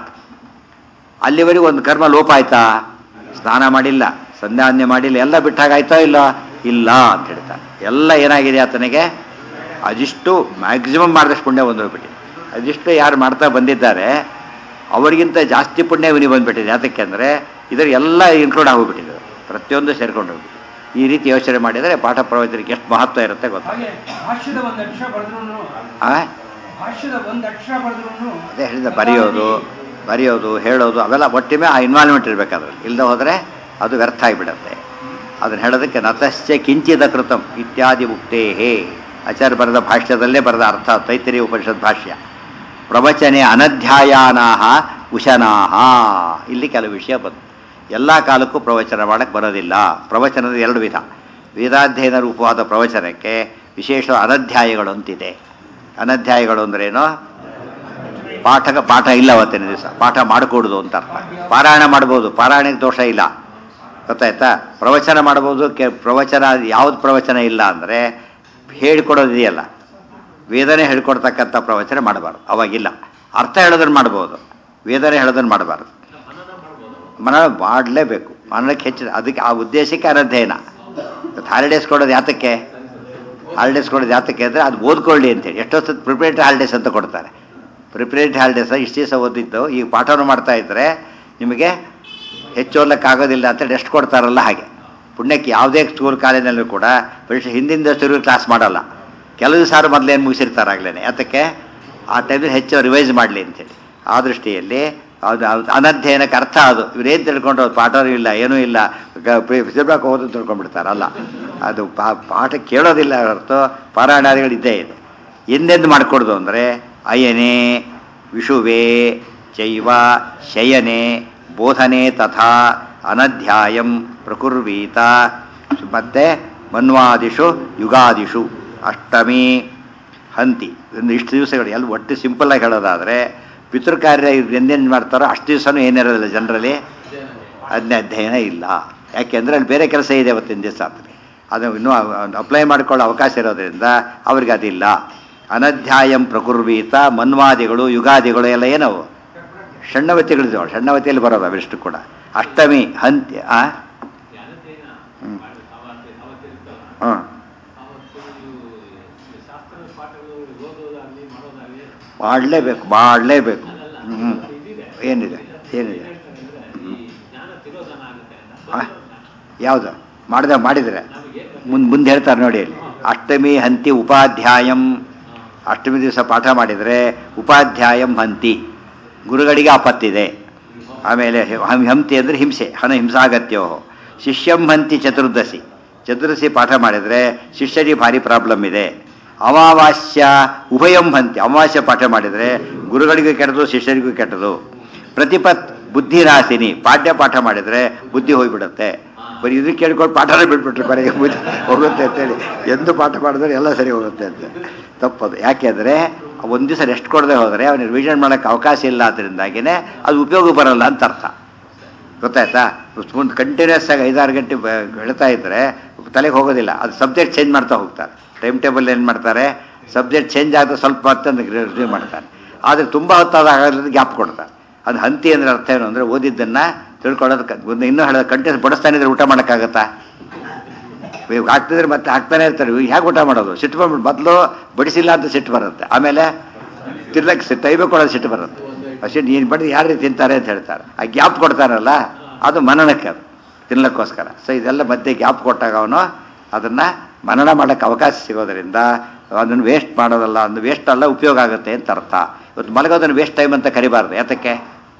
ಅಲ್ಲಿವರೆಗೂ ಒಂದು ಕರ್ಮ ಲೋಪ ಆಯ್ತಾ ಸ್ನಾನ ಮಾಡಿಲ್ಲ ಸಂಧ್ಯಾನ್ಯ ಮಾಡಿಲ್ಲ ಎಲ್ಲ ಬಿಟ್ಟಾಗಾಯ್ತಾ ಇಲ್ಲ ಇಲ್ಲ ಅಂತ ಹೇಳ್ತಾನೆ ಎಲ್ಲ ಏನಾಗಿದೆ ಆತನಿಗೆ ಅದಿಷ್ಟು ಮ್ಯಾಕ್ಸಿಮಮ್ ಮಾಡಿದಷ್ಟು ಪುಣ್ಯ ಬಂದೋಗ್ಬಿಟ್ಟು ಅದಿಷ್ಟು ಯಾರು ಮಾಡ್ತಾ ಬಂದಿದ್ದಾರೆ ಅವರಿಗಿಂತ ಜಾಸ್ತಿ ಪುಣ್ಯ ಇವನಿಗೆ ಬಂದ್ಬಿಟ್ಟಿದೆ ಯಾತಕ್ಕೆ ಅಂದರೆ ಇದರ ಎಲ್ಲ ಇನ್ಕ್ಲೂಡ್ ಆಗೋಗ್ಬಿಟ್ಟಿದೆ ಪ್ರತಿಯೊಂದು ಸೇರ್ಕೊಂಡು ಹೋಗ್ಬಿಟ್ಟು ಈ ರೀತಿ ಯೋಚನೆ ಮಾಡಿದರೆ ಪಾಠ ಪ್ರವಚನಕ್ಕೆ ಎಷ್ಟು ಮಹತ್ವ ಇರುತ್ತೆ ಗೊತ್ತಾ ಹಾಗೆ ಭಾಷ್ಯದ ಒಂದು ಅಕ್ಷರ ಬರೆದ್ರು ಆ? ಭಾಷ್ಯದ ಒಂದು ಅಕ್ಷರ ಬರೆದ್ರು ಅದೇ ಹೇಳಿದ ಬರೆಯೋದು ಬರೆಯೋದು ಹೇಳೋದು ಅವೆಲ್ಲ ಒಟ್ಟಿಗೆ ಆ ಇನ್ವಾಲ್ವ್ಮೆಂಟ್ ಇರಬೇಕು ಅದ್ರಲ್ಲಿ ಇಲ್ಲದೆ ಹೋದರೆ ಅದು ವ್ಯರ್ಥ ಆಗಿಬಿಡುತ್ತೆ ಅದನ್ನು ಹೇಳೋದಕ್ಕೆ ನತಶ್ಚ ಕಿಂಚಿದ ಕೃತಂ ಇತ್ಯಾದಿ ಉಕ್ತೇ ಹೇ ಆಚಾರ್ಯ ಬರೆದ ಭಾಷ್ಯದಲ್ಲೇ ಬರೆದ ಅರ್ಥ ತೈತರಿ ಉಪನಿಷತ್ ಭಾಷ್ಯ ಪ್ರವಚನೆ ಅನಧ್ಯಾಯಾನಾಹ ಉಶನಾಹ ಇಲ್ಲಿ ಕೆಲವು ವಿಷಯ ಬಂತು ಎಲ್ಲ ಕಾಲಕ್ಕೂ ಪ್ರವಚನ ಮಾಡಕ್ಕೆ ಬರೋದಿಲ್ಲ ಪ್ರವಚನದ ಎರಡು ವಿಧ ವೇದಾಧ್ಯಯನ ರೂಪವಾದ ಪ್ರವಚನಕ್ಕೆ ವಿಶೇಷ ಅನಧ್ಯಾಯಗಳು ಅಂತಿದೆ ಅನಧ್ಯಾಯಗಳು ಅಂದ್ರೇನು ಪಾಠಕ ಪಾಠ ಇಲ್ಲ ಅವತ್ತಿನ ದಿವಸ ಪಾಠ ಮಾಡಕೂಡುದು ಅಂತ ಅರ್ಥ ಪಾರಾಯಣ ಮಾಡ್ಬೋದು ಪಾರಾಯಣಕ್ಕೆ ದೋಷ ಇಲ್ಲ ಗೊತ್ತಾಯ್ತಾ ಪ್ರವಚನ ಮಾಡ್ಬೋದು ಕೆ ಪ್ರವಚನ ಯಾವ್ದು ಪ್ರವಚನ ಇಲ್ಲ ಅಂದರೆ ಹೇಳಿಕೊಡೋದಿದೆಯಲ್ಲ ವೇದನೆ ಹೇಳ್ಕೊಡ್ತಕ್ಕಂಥ ಪ್ರವಚನ ಮಾಡಬಾರ್ದು ಅವಾಗಿಲ್ಲ ಅರ್ಥ ಹೇಳೋದನ್ನು ಮಾಡ್ಬೋದು ವೇದನೆ ಹೇಳೋದನ್ನು ಮಾಡಬಾರ್ದು ಮನನ ಮಾಡಲೇಬೇಕು ಮನನಕ್ಕೆ ಹೆಚ್ಚು ಅದಕ್ಕೆ ಆ ಉದ್ದೇಶಕ್ಕೆ ಅನಧ್ಯಯನ ಹಾಲಿಡೇಸ್ ಕೊಡೋದು ಯಾತಕ್ಕೆ ಹಾಲಿಡೇಸ್ ಕೊಡೋದು ಯಾತಕ್ಕೆ ಅಂದರೆ ಅದು ಓದ್ಕೊಳ್ಳಿ ಅಂತೇಳಿ ಎಷ್ಟೋ ಸತ್ ಪ್ರಿಪರೇಟರಿ ಹಾಲಿಡೇಸ್ ಅಂತ ಕೊಡ್ತಾರೆ ಪ್ರಿಪರೇಟರಿ ಹಾಲಿಡೇಸ್ ಇಷ್ಟು ದಿವಸ ಓದಿದ್ದು ಈಗ ಪಾಠವನ್ನು ಮಾಡ್ತಾ ಇದ್ದರೆ ನಿಮಗೆ ಹೆಚ್ಚು ಓದ್ಲಿಕ್ಕಾಗೋದಿಲ್ಲ ಅಂತ ರೆಸ್ಟ್ ಕೊಡ್ತಾರಲ್ಲ ಹಾಗೆ ಪುಣ್ಯಕ್ಕೆ ಯಾವುದೇ ಸ್ಕೂಲ್ ಕಾಲೇಜಲ್ಲೂ ಕೂಡ ಪರೀಕ್ಷೆ ಹಿಂದಿಂದ ತಿರುಗಿ ಕ್ಲಾಸ್ ಮಾಡಲ್ಲ ಕೆಲವು ಸಾರು ಮೊದಲೇನು ಮುಗಿಸಿರ್ತಾರಾಗ್ಲೇ ಯಾತಕ್ಕೆ ಆ ಟೈಮಲ್ಲಿ ಹೆಚ್ಚು ರಿವೈಸ್ ಮಾಡಲಿ ಅಂತೇಳಿ ಆ ದೃಷ್ಟಿಯಲ್ಲಿ ಅದು ಅದು ಅನಧ್ಯಯನಕ್ಕೆ ಅರ್ಥ ಅದು ಇವರೇನು ತಿಳ್ಕೊಂಡು ಪಾಠನೂ ಇಲ್ಲ ಏನೂ ಇಲ್ಲ ಫಿಸಿಬ್ಲಾಕ್ ಓದು ತಿಳ್ಕೊಂಡ್ಬಿಡ್ತಾರಲ್ಲ ಅದು ಪಾ- ಪಾಠ ಕೇಳೋದಿಲ್ಲ ಹೊರತು ಪಾರಾಯಣಾದಿಗಳು ಇದ್ದೇ ಇದೆ ಎಂದೆಂದು ಮಾಡಿಕೊಡ್ದು ಅಂದರೆ ಅಯನೇ ವಿಷುವೇ ಚೈವ ಶಯನೆ ಬೋಧನೆ ತಥಾ ಅನಧ್ಯಾಯಂ ಪ್ರಕುರ್ವೀತ ಮತ್ತೆ ಮನ್ವಾದಿಷು ಯುಗಾದಿಷು ಅಷ್ಟಮಿ ಹಂತಿ ಒಂದು ಇಷ್ಟು ದಿವಸಗಳು ಎಲ್ಲ ಒಟ್ಟು ಸಿಂಪಲ್ಲಾಗಿ ಹೇಳೋದಾದರೆ ಪಿತೃಕಾರ್ಯ ಇವ್ರು ಎಂದೇನು ಮಾಡ್ತಾರೋ ಅಷ್ಟು ದಿವಸನೂ ಏನಿರೋದಿಲ್ಲ ಜನರಲ್ಲಿ ಅದನ್ನೇ ಅಧ್ಯಯನ ಇಲ್ಲ ಯಾಕೆಂದರೆ ಅಲ್ಲಿ ಬೇರೆ ಕೆಲಸ ಇದೆ ಅವತ್ತಿನ ದಿವಸ ಆಗ್ತದೆ ಅದು ಇನ್ನೂ ಅಪ್ಲೈ ಮಾಡ್ಕೊಳ್ಳೋ ಅವಕಾಶ ಇರೋದ್ರಿಂದ ಅವ್ರಿಗೆ ಅದಿಲ್ಲ ಅನಧ್ಯಾಯಂ ಪ್ರಕುರ್ವೀತ ಮನ್ವಾದಿಗಳು ಯುಗಾದಿಗಳು ಎಲ್ಲ ಏನವು ಷಣ್ಣವತಿಗಳಿದ್ದಾವೆ ಷಣ್ಣವತಿಯಲ್ಲಿ ಬರೋದು ಅವಿಷ್ಟು ಕೂಡ ಅಷ್ಟಮಿ ಹಂತ್ಯ ಆ ಹ್ಮ್. ಹ್ಮ್. ಮಾಡಲೇಬೇಕು ಮಾಡಲೇಬೇಕು ಹ್ಞೂ ಏನಿದೆ ಏನಿದೆ ಆ? ಯಾವುದು ಮಾಡಿದ ಮಾಡಿದರೆ ಮುಂದೆ ಮುಂದೆ ಹೇಳ್ತಾರೆ ನೋಡಿ ಅಲ್ಲಿ ಅಷ್ಟಮಿ ಹಂತಿ ಉಪಾಧ್ಯಾಯಂ ಅಷ್ಟಮಿ ದಿವಸ ಪಾಠ ಮಾಡಿದರೆ ಉಪಾಧ್ಯಾಯಂ ಹಂತಿ ಗುರುಗಳಿಗೆ ಆಪತ್ತಿದೆ ಆಮೇಲೆ ಹಂ- ಹಂತಿ ಅಂದರೆ ಹಿಂಸೆ ಹಣ ಹಿಂಸಾಗತ್ಯೋ ಶಿಷ್ಯಂ ಹಂತಿ ಚತುರ್ದಶಿ ಚತುರ್ದಶಿ ಪಾಠ ಮಾಡಿದರೆ ಶಿಷ್ಯರಿಗೆ ಭಾರಿ ಪ್ರಾಬ್ಲಮ್ ಇದೆ ಅಮಾವಾಸ್ಯ ಉಭಯಂ ಹಂತಿ ಅಮಾವಾಸ್ಯ ಪಾಠ ಮಾಡಿದರೆ ಗುರುಗಳಿಗೂ ಕೆಟ್ಟದು ಶಿಷ್ಯರಿಗೂ ಕೆಟ್ಟದು ಪ್ರತಿಪತ್ ಬುದ್ಧಿರಾಸಿನಿ ಪಾಠ್ಯ ಪಾಠ ಮಾಡಿದರೆ ಬುದ್ಧಿ ಹೋಗ್ಬಿಡುತ್ತೆ ಬರೀ ಇದು ಕೇಳ್ಕೊಂಡು ಪಾಠನೇ ಬಿಟ್ಬಿಟ್ರೆ ಕೊನೆಗೆ ಬುದ್ಧಿ ಹೋಗುತ್ತೆ ಅಂತೇಳಿ ಎಂದು ಪಾಠ ಮಾಡಿದ್ರೆ ಎಲ್ಲ ಸರಿ ಹೋಗುತ್ತೆ ಅಂತ ತಪ್ಪದು ಯಾಕೆಂದರೆ ಒಂದು ದಿವಸ ರೆಸ್ಟ್ ಕೊಡದೆ ಹೋದರೆ ಅವನಿಗೆ ರಿವಿಷನ್ ಮಾಡೋಕ್ಕೆ ಅವಕಾಶ ಇಲ್ಲ ಅದರಿಂದಾಗಿನೇ ಅದು ಉಪಯೋಗ ಬರಲ್ಲ ಅಂತ ಅರ್ಥ ಗೊತ್ತಾಯ್ತಾ ಮುಂದೆ ಕಂಟಿನ್ಯೂಸ್ ಆಗಿ ಐದಾರು ಗಂಟೆ ಬ- ಹೇಳ್ತಾ ಇದ್ದರೆ ತಲೆಗೆ ಹೋಗೋದಿಲ್ಲ ಅದು ಸಬ್ಜೆಕ್ಟ್ ಚೇಂಜ್ ಮಾಡ್ತಾ ಹೋಗ್ತಾರೆ ಟೈಮ್ ಟೇಬಲ್ ಏನು ಮಾಡ್ತಾರೆ ಸಬ್ಜೆಕ್ಟ್ ಚೇಂಜ್ ಆದ ಸ್ವಲ್ಪ ಹೊತ್ತು ರಿವ್ಯೂ ಮಾಡ್ತಾರೆ ಆದರೆ ತುಂಬ ಹೊತ್ತಾದ ಗ್ಯಾಪ್ ಕೊಡ್ತಾರೆ ಅದು ಹಂತಿ ಅಂದ್ರೆ ಅರ್ಥ ಏನು ಅಂದರೆ ಓದಿದ್ದನ್ನು ತಿಳ್ಕೊಳ್ಳೋದಕ್ಕೆ ಒಂದು ಇನ್ನೂ ಹೇಳೋದು ಕಂಟಿನ್ಯೂಸ್ ಬಡಿಸ್ತಾನೆ ಇದ್ರೆ ಊಟ ಮಾಡೋಕ್ಕಾಗತ್ತಾ ಇವಾಗ ಹಾಕ್ತಿದ್ರೆ ಮತ್ತೆ ಹಾಕ್ತಾನೆ ಇರ್ತಾರೆ ಇವಾಗ ಹೇಗೆ ಊಟ ಮಾಡೋದು ಸಿಟ್ಟು ಬಂದ್ಬಿಟ್ಟು ಮೊದಲು ಬಡಿಸಿಲ್ಲ ಅಂತ ಸಿಟ್ಟು ಬರುತ್ತೆ ಆಮೇಲೆ ತಿರ್ಲಕ್ಕೆ ಸಿಟ್ಟು ಟೈಮೇ ಕೊಡೋದು ಸಿಟ್ಟು ಬರುತ್ತೆ ಅಷ್ಟೇ ನೀನು ಬಡಿ ಯಾರು ತಿಂತಾರೆ ಅಂತ ಹೇಳ್ತಾರೆ ಆ ಗ್ಯಾಪ್ ಕೊಡ್ತಾರಲ್ಲ ಅದು ಮನನಕ್ಕೆ ಅದು ತಿನ್ಲಕ್ಕೋಸ್ಕರ ಸೊ ಇದೆಲ್ಲ ಮಧ್ಯೆ ಗ್ಯಾಪ್ ಕೊಟ್ಟಾಗ ಅವನು ಅದನ್ನು ಮನನ ಮಾಡೋಕ್ಕೆ ಅವಕಾಶ ಸಿಗೋದರಿಂದ ಅದನ್ನು ವೇಸ್ಟ್ ಮಾಡೋದಲ್ಲ ಅದು ವೇಸ್ಟ್ ಅಲ್ಲ ಉಪಯೋಗ ಆಗುತ್ತೆ ಅಂತ ಅರ್ಥ ಇವತ್ತು ಮಲಗೋದನ್ನು ವೇಸ್ಟ್ ಟೈಮ್ ಅಂತ ಕರಿಬಾರ್ದು ಯಾತಕ್ಕೆ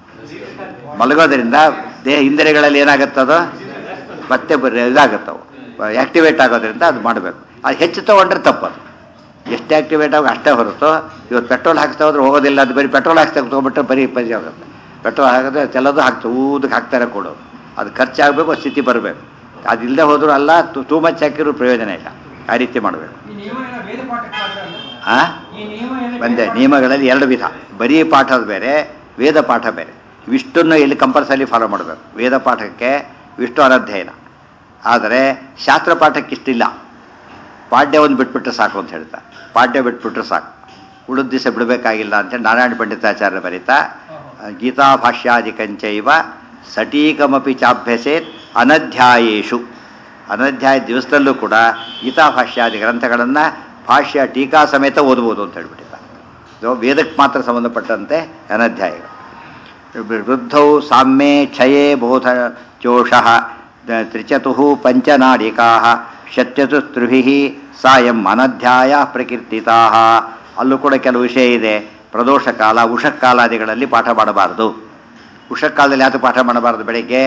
ಮಲಗೋದ್ರಿಂದ ದೇಹ ಇಂದ್ರಿಯಗಳಲ್ಲಿ ಏನಾಗುತ್ತದೋ ಮತ್ತೆ ಬರೀ ಇದಾಗುತ್ತವು ಆ್ಯಕ್ಟಿವೇಟ್ ಆಗೋದ್ರಿಂದ ಅದು ಮಾಡಬೇಕು ಅದು ಹೆಚ್ಚು ತೊಗೊಂಡ್ರೆ ತಪ್ಪದು ಎಷ್ಟು ಆ್ಯಕ್ಟಿವೇಟ್ ಆಗಿ ಅಷ್ಟೇ ಹೊರತು ಇವತ್ತು ಪೆಟ್ರೋಲ್ ಹಾಕ್ತಾ ಹೋದ್ರೆ ಹೋಗೋದಿಲ್ಲ ಅದು ಬರೀ ಪೆಟ್ರೋಲ್ ಹಾಕ್ತಾ ತೊಗೊಬಿಟ್ರೆ ಬರೀ ಪಜಿ ಆಗುತ್ತೆ ಪೆಟ್ರೋಲ್ ಹಾಕಿದ್ರೆ ಕೆಲದು ಹಾಕ್ತಾ ಊದಕ್ಕೆ ಹಾಕ್ತಾರೆ ಕೊಡೋದು ಅದು ಖರ್ಚಾಗಬೇಕು ಸ್ಥಿತಿ ಬರಬೇಕು ಅದಿಲ್ಲದೆ ಹೋದರೂ ಅಲ್ಲ ಟೂ ಮಚ್ ಹಾಕಿರೋ ಪ್ರಯೋಜನ ಇಲ್ಲ ಆ ರೀತಿ ಮಾಡಬೇಕು ಈ ನಿಯಮ ಎಲ್ಲ ವೇದ ಪಾಠಕ್ಕೆ ಮಾತ್ರ ಅಲ್ಲ ಆ ಈ ನಿಯಮ ಎಲ್ಲ ಬಂದೆ ವೇದ ನಿಯಮಗಳಲ್ಲಿ ಎರಡು ವಿಧ ಬರೀ ಪಾಠದ ಬೇರೆ ವೇದ ಪಾಠ ಬೇರೆ ಇವಿಷ್ಟನ್ನು ಇಲ್ಲಿ ಕಂಪಲ್ಸರಿ ಫಾಲೋ ಮಾಡಬೇಕು ವೇದ ಪಾಠಕ್ಕೆ ವಿಷ್ಣು ಅನಧ್ಯಯನ ಆದರೆ ಶಾಸ್ತ್ರ ಪಾಠಕ್ಕೆ ಇಷ್ಟಿಲ್ಲ ಪಾಠ್ಯ ಒಂದು ಬಿಟ್ಬಿಟ್ರೆ ಸಾಕು ಅಂತ ಹೇಳ್ತಾರೆ ಪಾಠ್ಯ ಬಿಟ್ಬಿಟ್ರೆ ಸಾಕು ಉಳಿದ ದಿವಸ ಬಿಡಬೇಕಾಗಿಲ್ಲ ಅಂತೇಳಿ ನಾರಾಯಣ ಪಂಡಿತಾಚಾರ್ಯ ಬರೀತಾ ಗೀತಾ ಭಾಷ್ಯಾದಿಕಂಚೈವ ಸಟೀಕಮಪಿ ಚಾಭ್ಯಸೇತ್ ಅನಧ್ಯಾಯೇಷು ಅನಧ್ಯಾಯ ದಿವಸದಲ್ಲೂ ಕೂಡ ಗೀತಾ ಭಾಷ್ಯಾದಿ ಗ್ರಂಥಗಳನ್ನು ಭಾಷ್ಯ ಟೀಕಾ ಸಮೇತ ಓದ್ಬೋದು ಅಂತ ಹೇಳ್ಬಿಟ್ಟಿದ್ದಾರೆ ಇದು ವೇದಕ್ಕೆ ಮಾತ್ರ ಸಂಬಂಧಪಟ್ಟಂತೆ ಅನಧ್ಯಾಯಗಳು ವೃದ್ಧೌ ಸಾಮ್ಯೆ ಕ್ಷಯೇ ಬೋಧ ಜೋಷಃ ದ- ತ್ರಿಚತುಃ ಪಂಚನಾಡಿಕಾಃ ಷಟ್ಚತುಸ್ತ್ರಿಭಿಃ ಸಾಯಂ ಅನಧ್ಯಾಯ ಪ್ರಕೀರ್ತಿತಾ ಅಲ್ಲೂ ಕೂಡ ಕೆಲವು ವಿಷಯ ಇದೆ ಪ್ರದೋಷ ಕಾಲ ಉಷಕಾಲಾದಿಗಳಲ್ಲಿ ಪಾಠ ಮಾಡಬಾರದು ಉಷಕಾಲದಲ್ಲಿ ಯಾಕೆ ಪಾಠ ಮಾಡಬಾರದು ಬೆಳಿಗ್ಗೆ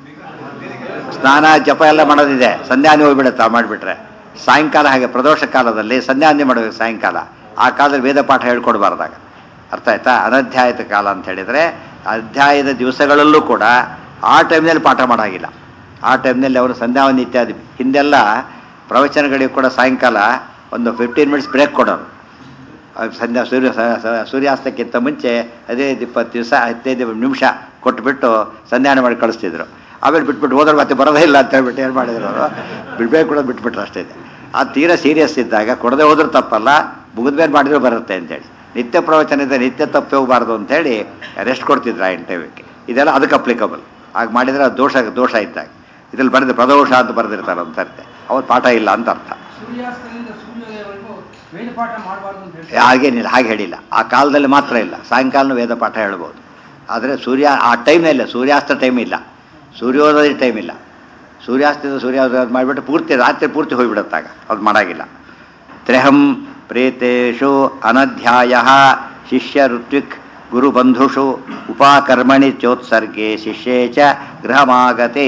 ಸ್ನಾನ ಜಪ ಎಲ್ಲ ಮಾಡೋದಿದೆ ಸಂಧ್ಯಾನಿ ಹೋಗ್ಬಿಡುತ್ತೆ ಮಾಡಿಬಿಟ್ರೆ ಸಾಯಂಕಾಲ ಹಾಗೆ ಪ್ರದೋಷ ಕಾಲದಲ್ಲಿ ಸಂಧ್ಯಾನಿ ಮಾಡಬೇಕು ಸಾಯಂಕಾಲ ಆ ಕಾಲದಲ್ಲಿ ವೇದ ಪಾಠ ಹೇಳ್ಕೊಡ್ಬಾರ್ದಾಗ ಅರ್ಥ ಆಯ್ತಾ ಅನಧ್ಯಾಯದ ಕಾಲ ಅಂತ ಹೇಳಿದರೆ ಅಧ್ಯಾಯದ ದಿವಸಗಳಲ್ಲೂ ಕೂಡ ಆ ಟೈಮ್ನಲ್ಲಿ ಪಾಠ ಮಾಡೋಂಗಿಲ್ಲ ಆ ಟೈಮ್ನಲ್ಲಿ ಅವರು ಸಂಧ್ಯಾವನಿ ಇತ್ಯಾದಿ ಹಿಂದೆಲ್ಲ ಪ್ರವಚನಗಳಿಗೆ ಕೂಡ ಸಾಯಂಕಾಲ ಒಂದು ಫಿಫ್ಟೀನ್ ಮಿನಿಟ್ಸ್ ಬ್ರೇಕ್ ಕೊಡೋರು ಆ ಸಂಧ್ಯಾ ಸೂರ್ಯ ಸ- ಸ- ಸೂರ್ಯಾಸ್ತಕ್ಕಿಂತ ಮುಂಚೆ ಹದಿನೈದು ಇಪ್ಪತ್ತು ದಿವಸ ಹದಿನೈದು ನಿಮಿಷ ಕೊಟ್ಬಿಟ್ಟು ಸಂಧ್ಯಾನ ಮಾಡಿ ಕಳಿಸ್ತಿದ್ರು ಆಮೇಲೆ ಬಿಟ್ಬಿಟ್ಟು ಹೋದ್ರೆ ಮತ್ತೆ ಬರೋದೇ ಇಲ್ಲ ಅಂತ ಹೇಳ್ಬಿಟ್ಟು ಏನು ಮಾಡಿದ್ರು ಅವರು ಬಿಡ್ಬೇಕು ಕೂಡ ಬಿಟ್ಬಿಟ್ರು ಅಷ್ಟೇ ಇದೆ ಆ ತೀರಾ ಸೀರಿಯಸ್ ಇದ್ದಾಗ ಕೊಡದೆ ಹೋದ್ರೂ ತಪ್ಪಲ್ಲ ಮುಗಿದ್ಮೇಲೆ ಮಾಡಿದ್ರು ಬರುತ್ತೆ ಅಂತೇಳಿ ನಿತ್ಯ ಪ್ರವಚನ ಇದೆ ನಿತ್ಯ ತಪ್ಪಿ ಹೋಗಬಾರ್ದು ಅಂತೇಳಿ ರೆಸ್ಟ್ ಕೊಡ್ತಿದ್ರು ಆ ಇಂಟರ್ವ್ಯೂಕ್ಕೆ ಇದೆಲ್ಲ ಅದಕ್ಕೆ ಅಪ್ಲಿಕಬಲ್ ಆಗ ಮಾಡಿದ್ರೆ ಅದು ದೋಷ ದೋಷ ಇದ್ದಾಗ ಇದ್ರಲ್ಲಿ ಬರೆದು ಪ್ರದೋಷ ಅಂತ ಬರೆದಿರ್ತಾರೆ ಅಂತ ಅರ್ಥ ಅವತ್ತು ಪಾಠ ಇಲ್ಲ ಅಂತ ಅರ್ಥ ಸೂರ್ಯಾಸ್ತದಿಂದ ಸೂರ್ಯೋದಯವರೆಗೂ ವೇದ ಪಾಠ ಮಾಡಬಾರ್ದು ಅಂತ ಹೇಳ್ತಾರೆ ಹಾಗೇನಿಲ್ಲ ಹಾಗೆ ಹೇಳಿಲ್ಲ ಆ ಕಾಲದಲ್ಲಿ ಮಾತ್ರ ಇಲ್ಲ ಸಾಯಂಕಾಲ ವೇದ ಪಾಠ ಹೇಳ್ಬೋದು ಆದರೆ ಸೂರ್ಯ ಆ ಟೈಮ್ನಲ್ಲ ಸೂರ್ಯಾಸ್ತ ಟೈಮ್ ಇಲ್ಲ ಸೂರ್ಯೋದಯ ಟೈಮ್ ಇಲ್ಲ ಸೂರ್ಯಾಸ್ತದ ಸೂರ್ಯೋದಯ ಮಾಡಿಬಿಟ್ಟು ಪೂರ್ತಿ ರಾತ್ರಿ ಪೂರ್ತಿ ಹೋಗಿಬಿಡುತ್ತಾಗ ಅದು ಮಾಡಾಗಿಲ್ಲ ತ್ರೆಹಂ ಪ್ರೇತೇಶು ಅನಧ್ಯಾಯ ಶಿಷ್ಯ ಋತ್ವಿಕ್ ಗುರುಬಂಧುಷು ಉಪಾಕರ್ಮಣಿ ಚೋತ್ಸರ್ಗೆ ಶಿಷ್ಯೇ ಚ ಗೃಹಮಾಗತೆ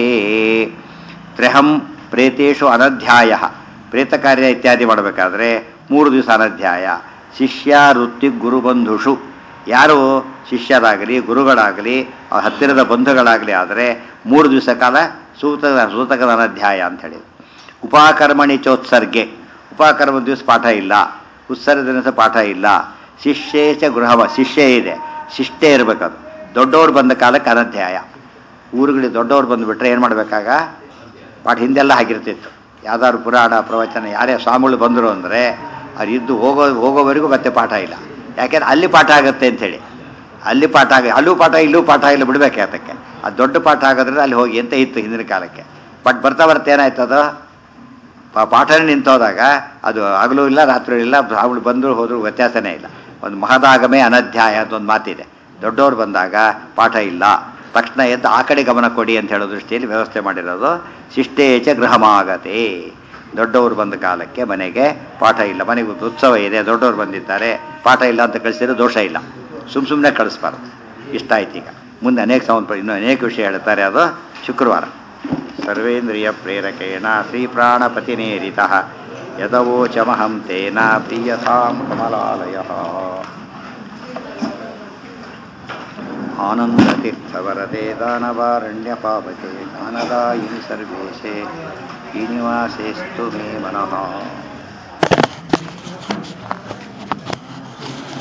ತ್ರೆಹಂ ಪ್ರೇತೇಶು ಅನಧ್ಯಾಯ ಪ್ರೇತ ಕಾರ್ಯ ಇತ್ಯಾದಿ ಮಾಡಬೇಕಾದ್ರೆ ಮೂರು ದಿವಸ ಅನಧ್ಯಾಯ ಶಿಷ್ಯ ಋತ್ವಿಕ್ ಗುರುಬಂಧುಷು ಯಾರು ಶಿಷ್ಯರಾಗಲಿ ಗುರುಗಳಾಗಲಿ ಅವ್ರ ಹತ್ತಿರದ ಬಂಧುಗಳಾಗಲಿ ಆದರೆ ಮೂರು ದಿವಸ ಕಾಲ ಸೂತಕ ಸೂತಕದ ಅನಧ್ಯಾಯ ಅಂತ ಹೇಳಿ ಉಪಾಕರ್ಮಣಿ ಚೋತ್ಸರ್ಗೆ ಉಪಕರ್ಮ ದಿವಸ ಪಾಠ ಇಲ್ಲ ಉತ್ಸರ್ಗ ದಿವಸ ಪಾಠ ಇಲ್ಲ ಶಿಷ್ಯೇಚ ಗೃಹವ ಶಿಷ್ಯ ಇದೆ ಶಿಷ್ಟೇ ಇರಬೇಕದು ದೊಡ್ಡವ್ರು ಬಂದ ಕಾಲಕ್ಕೆ ಅನಧ್ಯಾಯ ಊರುಗಳಿಗೆ ದೊಡ್ಡವ್ರು ಬಂದುಬಿಟ್ರೆ ಏನು ಮಾಡಬೇಕಾಗ ಪಾಠ ಹಿಂದೆಲ್ಲ ಆಗಿರ್ತಿತ್ತು ಯಾವ್ದಾದ್ರು ಪುರಾಣ ಪ್ರವಚನ ಯಾರೇ ಸ್ವಾಮಿಗಳು ಬಂದರು ಅಂದರೆ ಅವ್ರು ಇದ್ದು ಹೋಗೋ ಹೋಗೋವರೆಗೂ ಮತ್ತೆ ಪಾಠ ಇಲ್ಲ ಯಾಕೆಂದ್ರೆ ಅಲ್ಲಿ ಪಾಠ ಆಗುತ್ತೆ ಅಂಥೇಳಿ ಅಲ್ಲಿ ಪಾಠ ಆಗ ಅಲ್ಲೂ ಪಾಠ ಇಲ್ಲೂ ಪಾಠ ಇಲ್ಲ ಬಿಡ್ಬೇಕು ಅದಕ್ಕೆ ಅದು ದೊಡ್ಡ ಪಾಠ ಆಗೋದ್ರೆ ಅಲ್ಲಿ ಹೋಗಿ ಅಂತ ಇತ್ತು ಹಿಂದಿನ ಕಾಲಕ್ಕೆ ಬಟ್ ಬರ್ತಾ ಬರ್ತಾ ಏನಾಯ್ತದು ಪಾ- ಪಾಠನೇ ನಿಂತೋದಾಗ ಅದು ಹಗಲು ಇಲ್ಲ ರಾತ್ರಿ ಇಲ್ಲ ಅವಳು ಬಂದರು ಹೋದ್ರು ವ್ಯತ್ಯಾಸನೇ ಇಲ್ಲ ಒಂದು ಮಹದಾಗಮೇ ಅನಧ್ಯಾಯ ಅಂತ ಒಂದು ಮಾತಿದೆ ದೊಡ್ಡವ್ರು ಬಂದಾಗ ಪಾಠ ಇಲ್ಲ ತಕ್ಷಣ ಎದ್ದು ಆ ಕಡೆ ಗಮನ ಕೊಡಿ ಅಂತ ಹೇಳೋ ದೃಷ್ಟಿಯಲ್ಲಿ ವ್ಯವಸ್ಥೆ ಮಾಡಿರೋದು ಶಿಷ್ಟೇಚ ಗೃಹಮಾಗತೆ ದೊಡ್ಡವರು ಬಂದ ಕಾಲಕ್ಕೆ ಮನೆಗೆ ಪಾಠ ಇಲ್ಲ ಮನೆಗೆ ಒಂದು ಉತ್ಸವ ಇದೆ ದೊಡ್ಡವರು ಬಂದಿದ್ದಾರೆ ಪಾಠ ಇಲ್ಲ ಅಂತ ಕಳಿಸಿದ್ರೆ ದೋಷ ಇಲ್ಲ ಸುಮ್ಮ ಸುಮ್ಮನೆ ಕಳಿಸ್ಬಾರ್ದು ಇಷ್ಟ ಆಯ್ತು ಈಗ ಮುಂದೆ ಅನೇಕ ಸಂಬಂಧ ಇನ್ನೂ ಅನೇಕ ವಿಷಯ ಹೇಳ್ತಾರೆ ಅದು ಶುಕ್ರವಾರ ಸರ್ವೇಂದ್ರಿಯ ಪ್ರೇರಕೇಣ ಶ್ರೀಪ್ರಾಣಪತಿನೇರಿತ ಯದವೋಚಮಹಂ ತೇನ ಪ್ರೀಯತಾಂ ಕಮಲಾಲಯ ಆನಂದತೀರ್ಥವರದೆ ದಾನವಾರಣ್ಯಪಾವಕೆ ಜ್ಞಾನದಾಯಿನಿ ಸರ್ವೇಶೇ ಶ್ರೀನಿವಾಸೇಸ್ತು ಮೇ ಮನಃ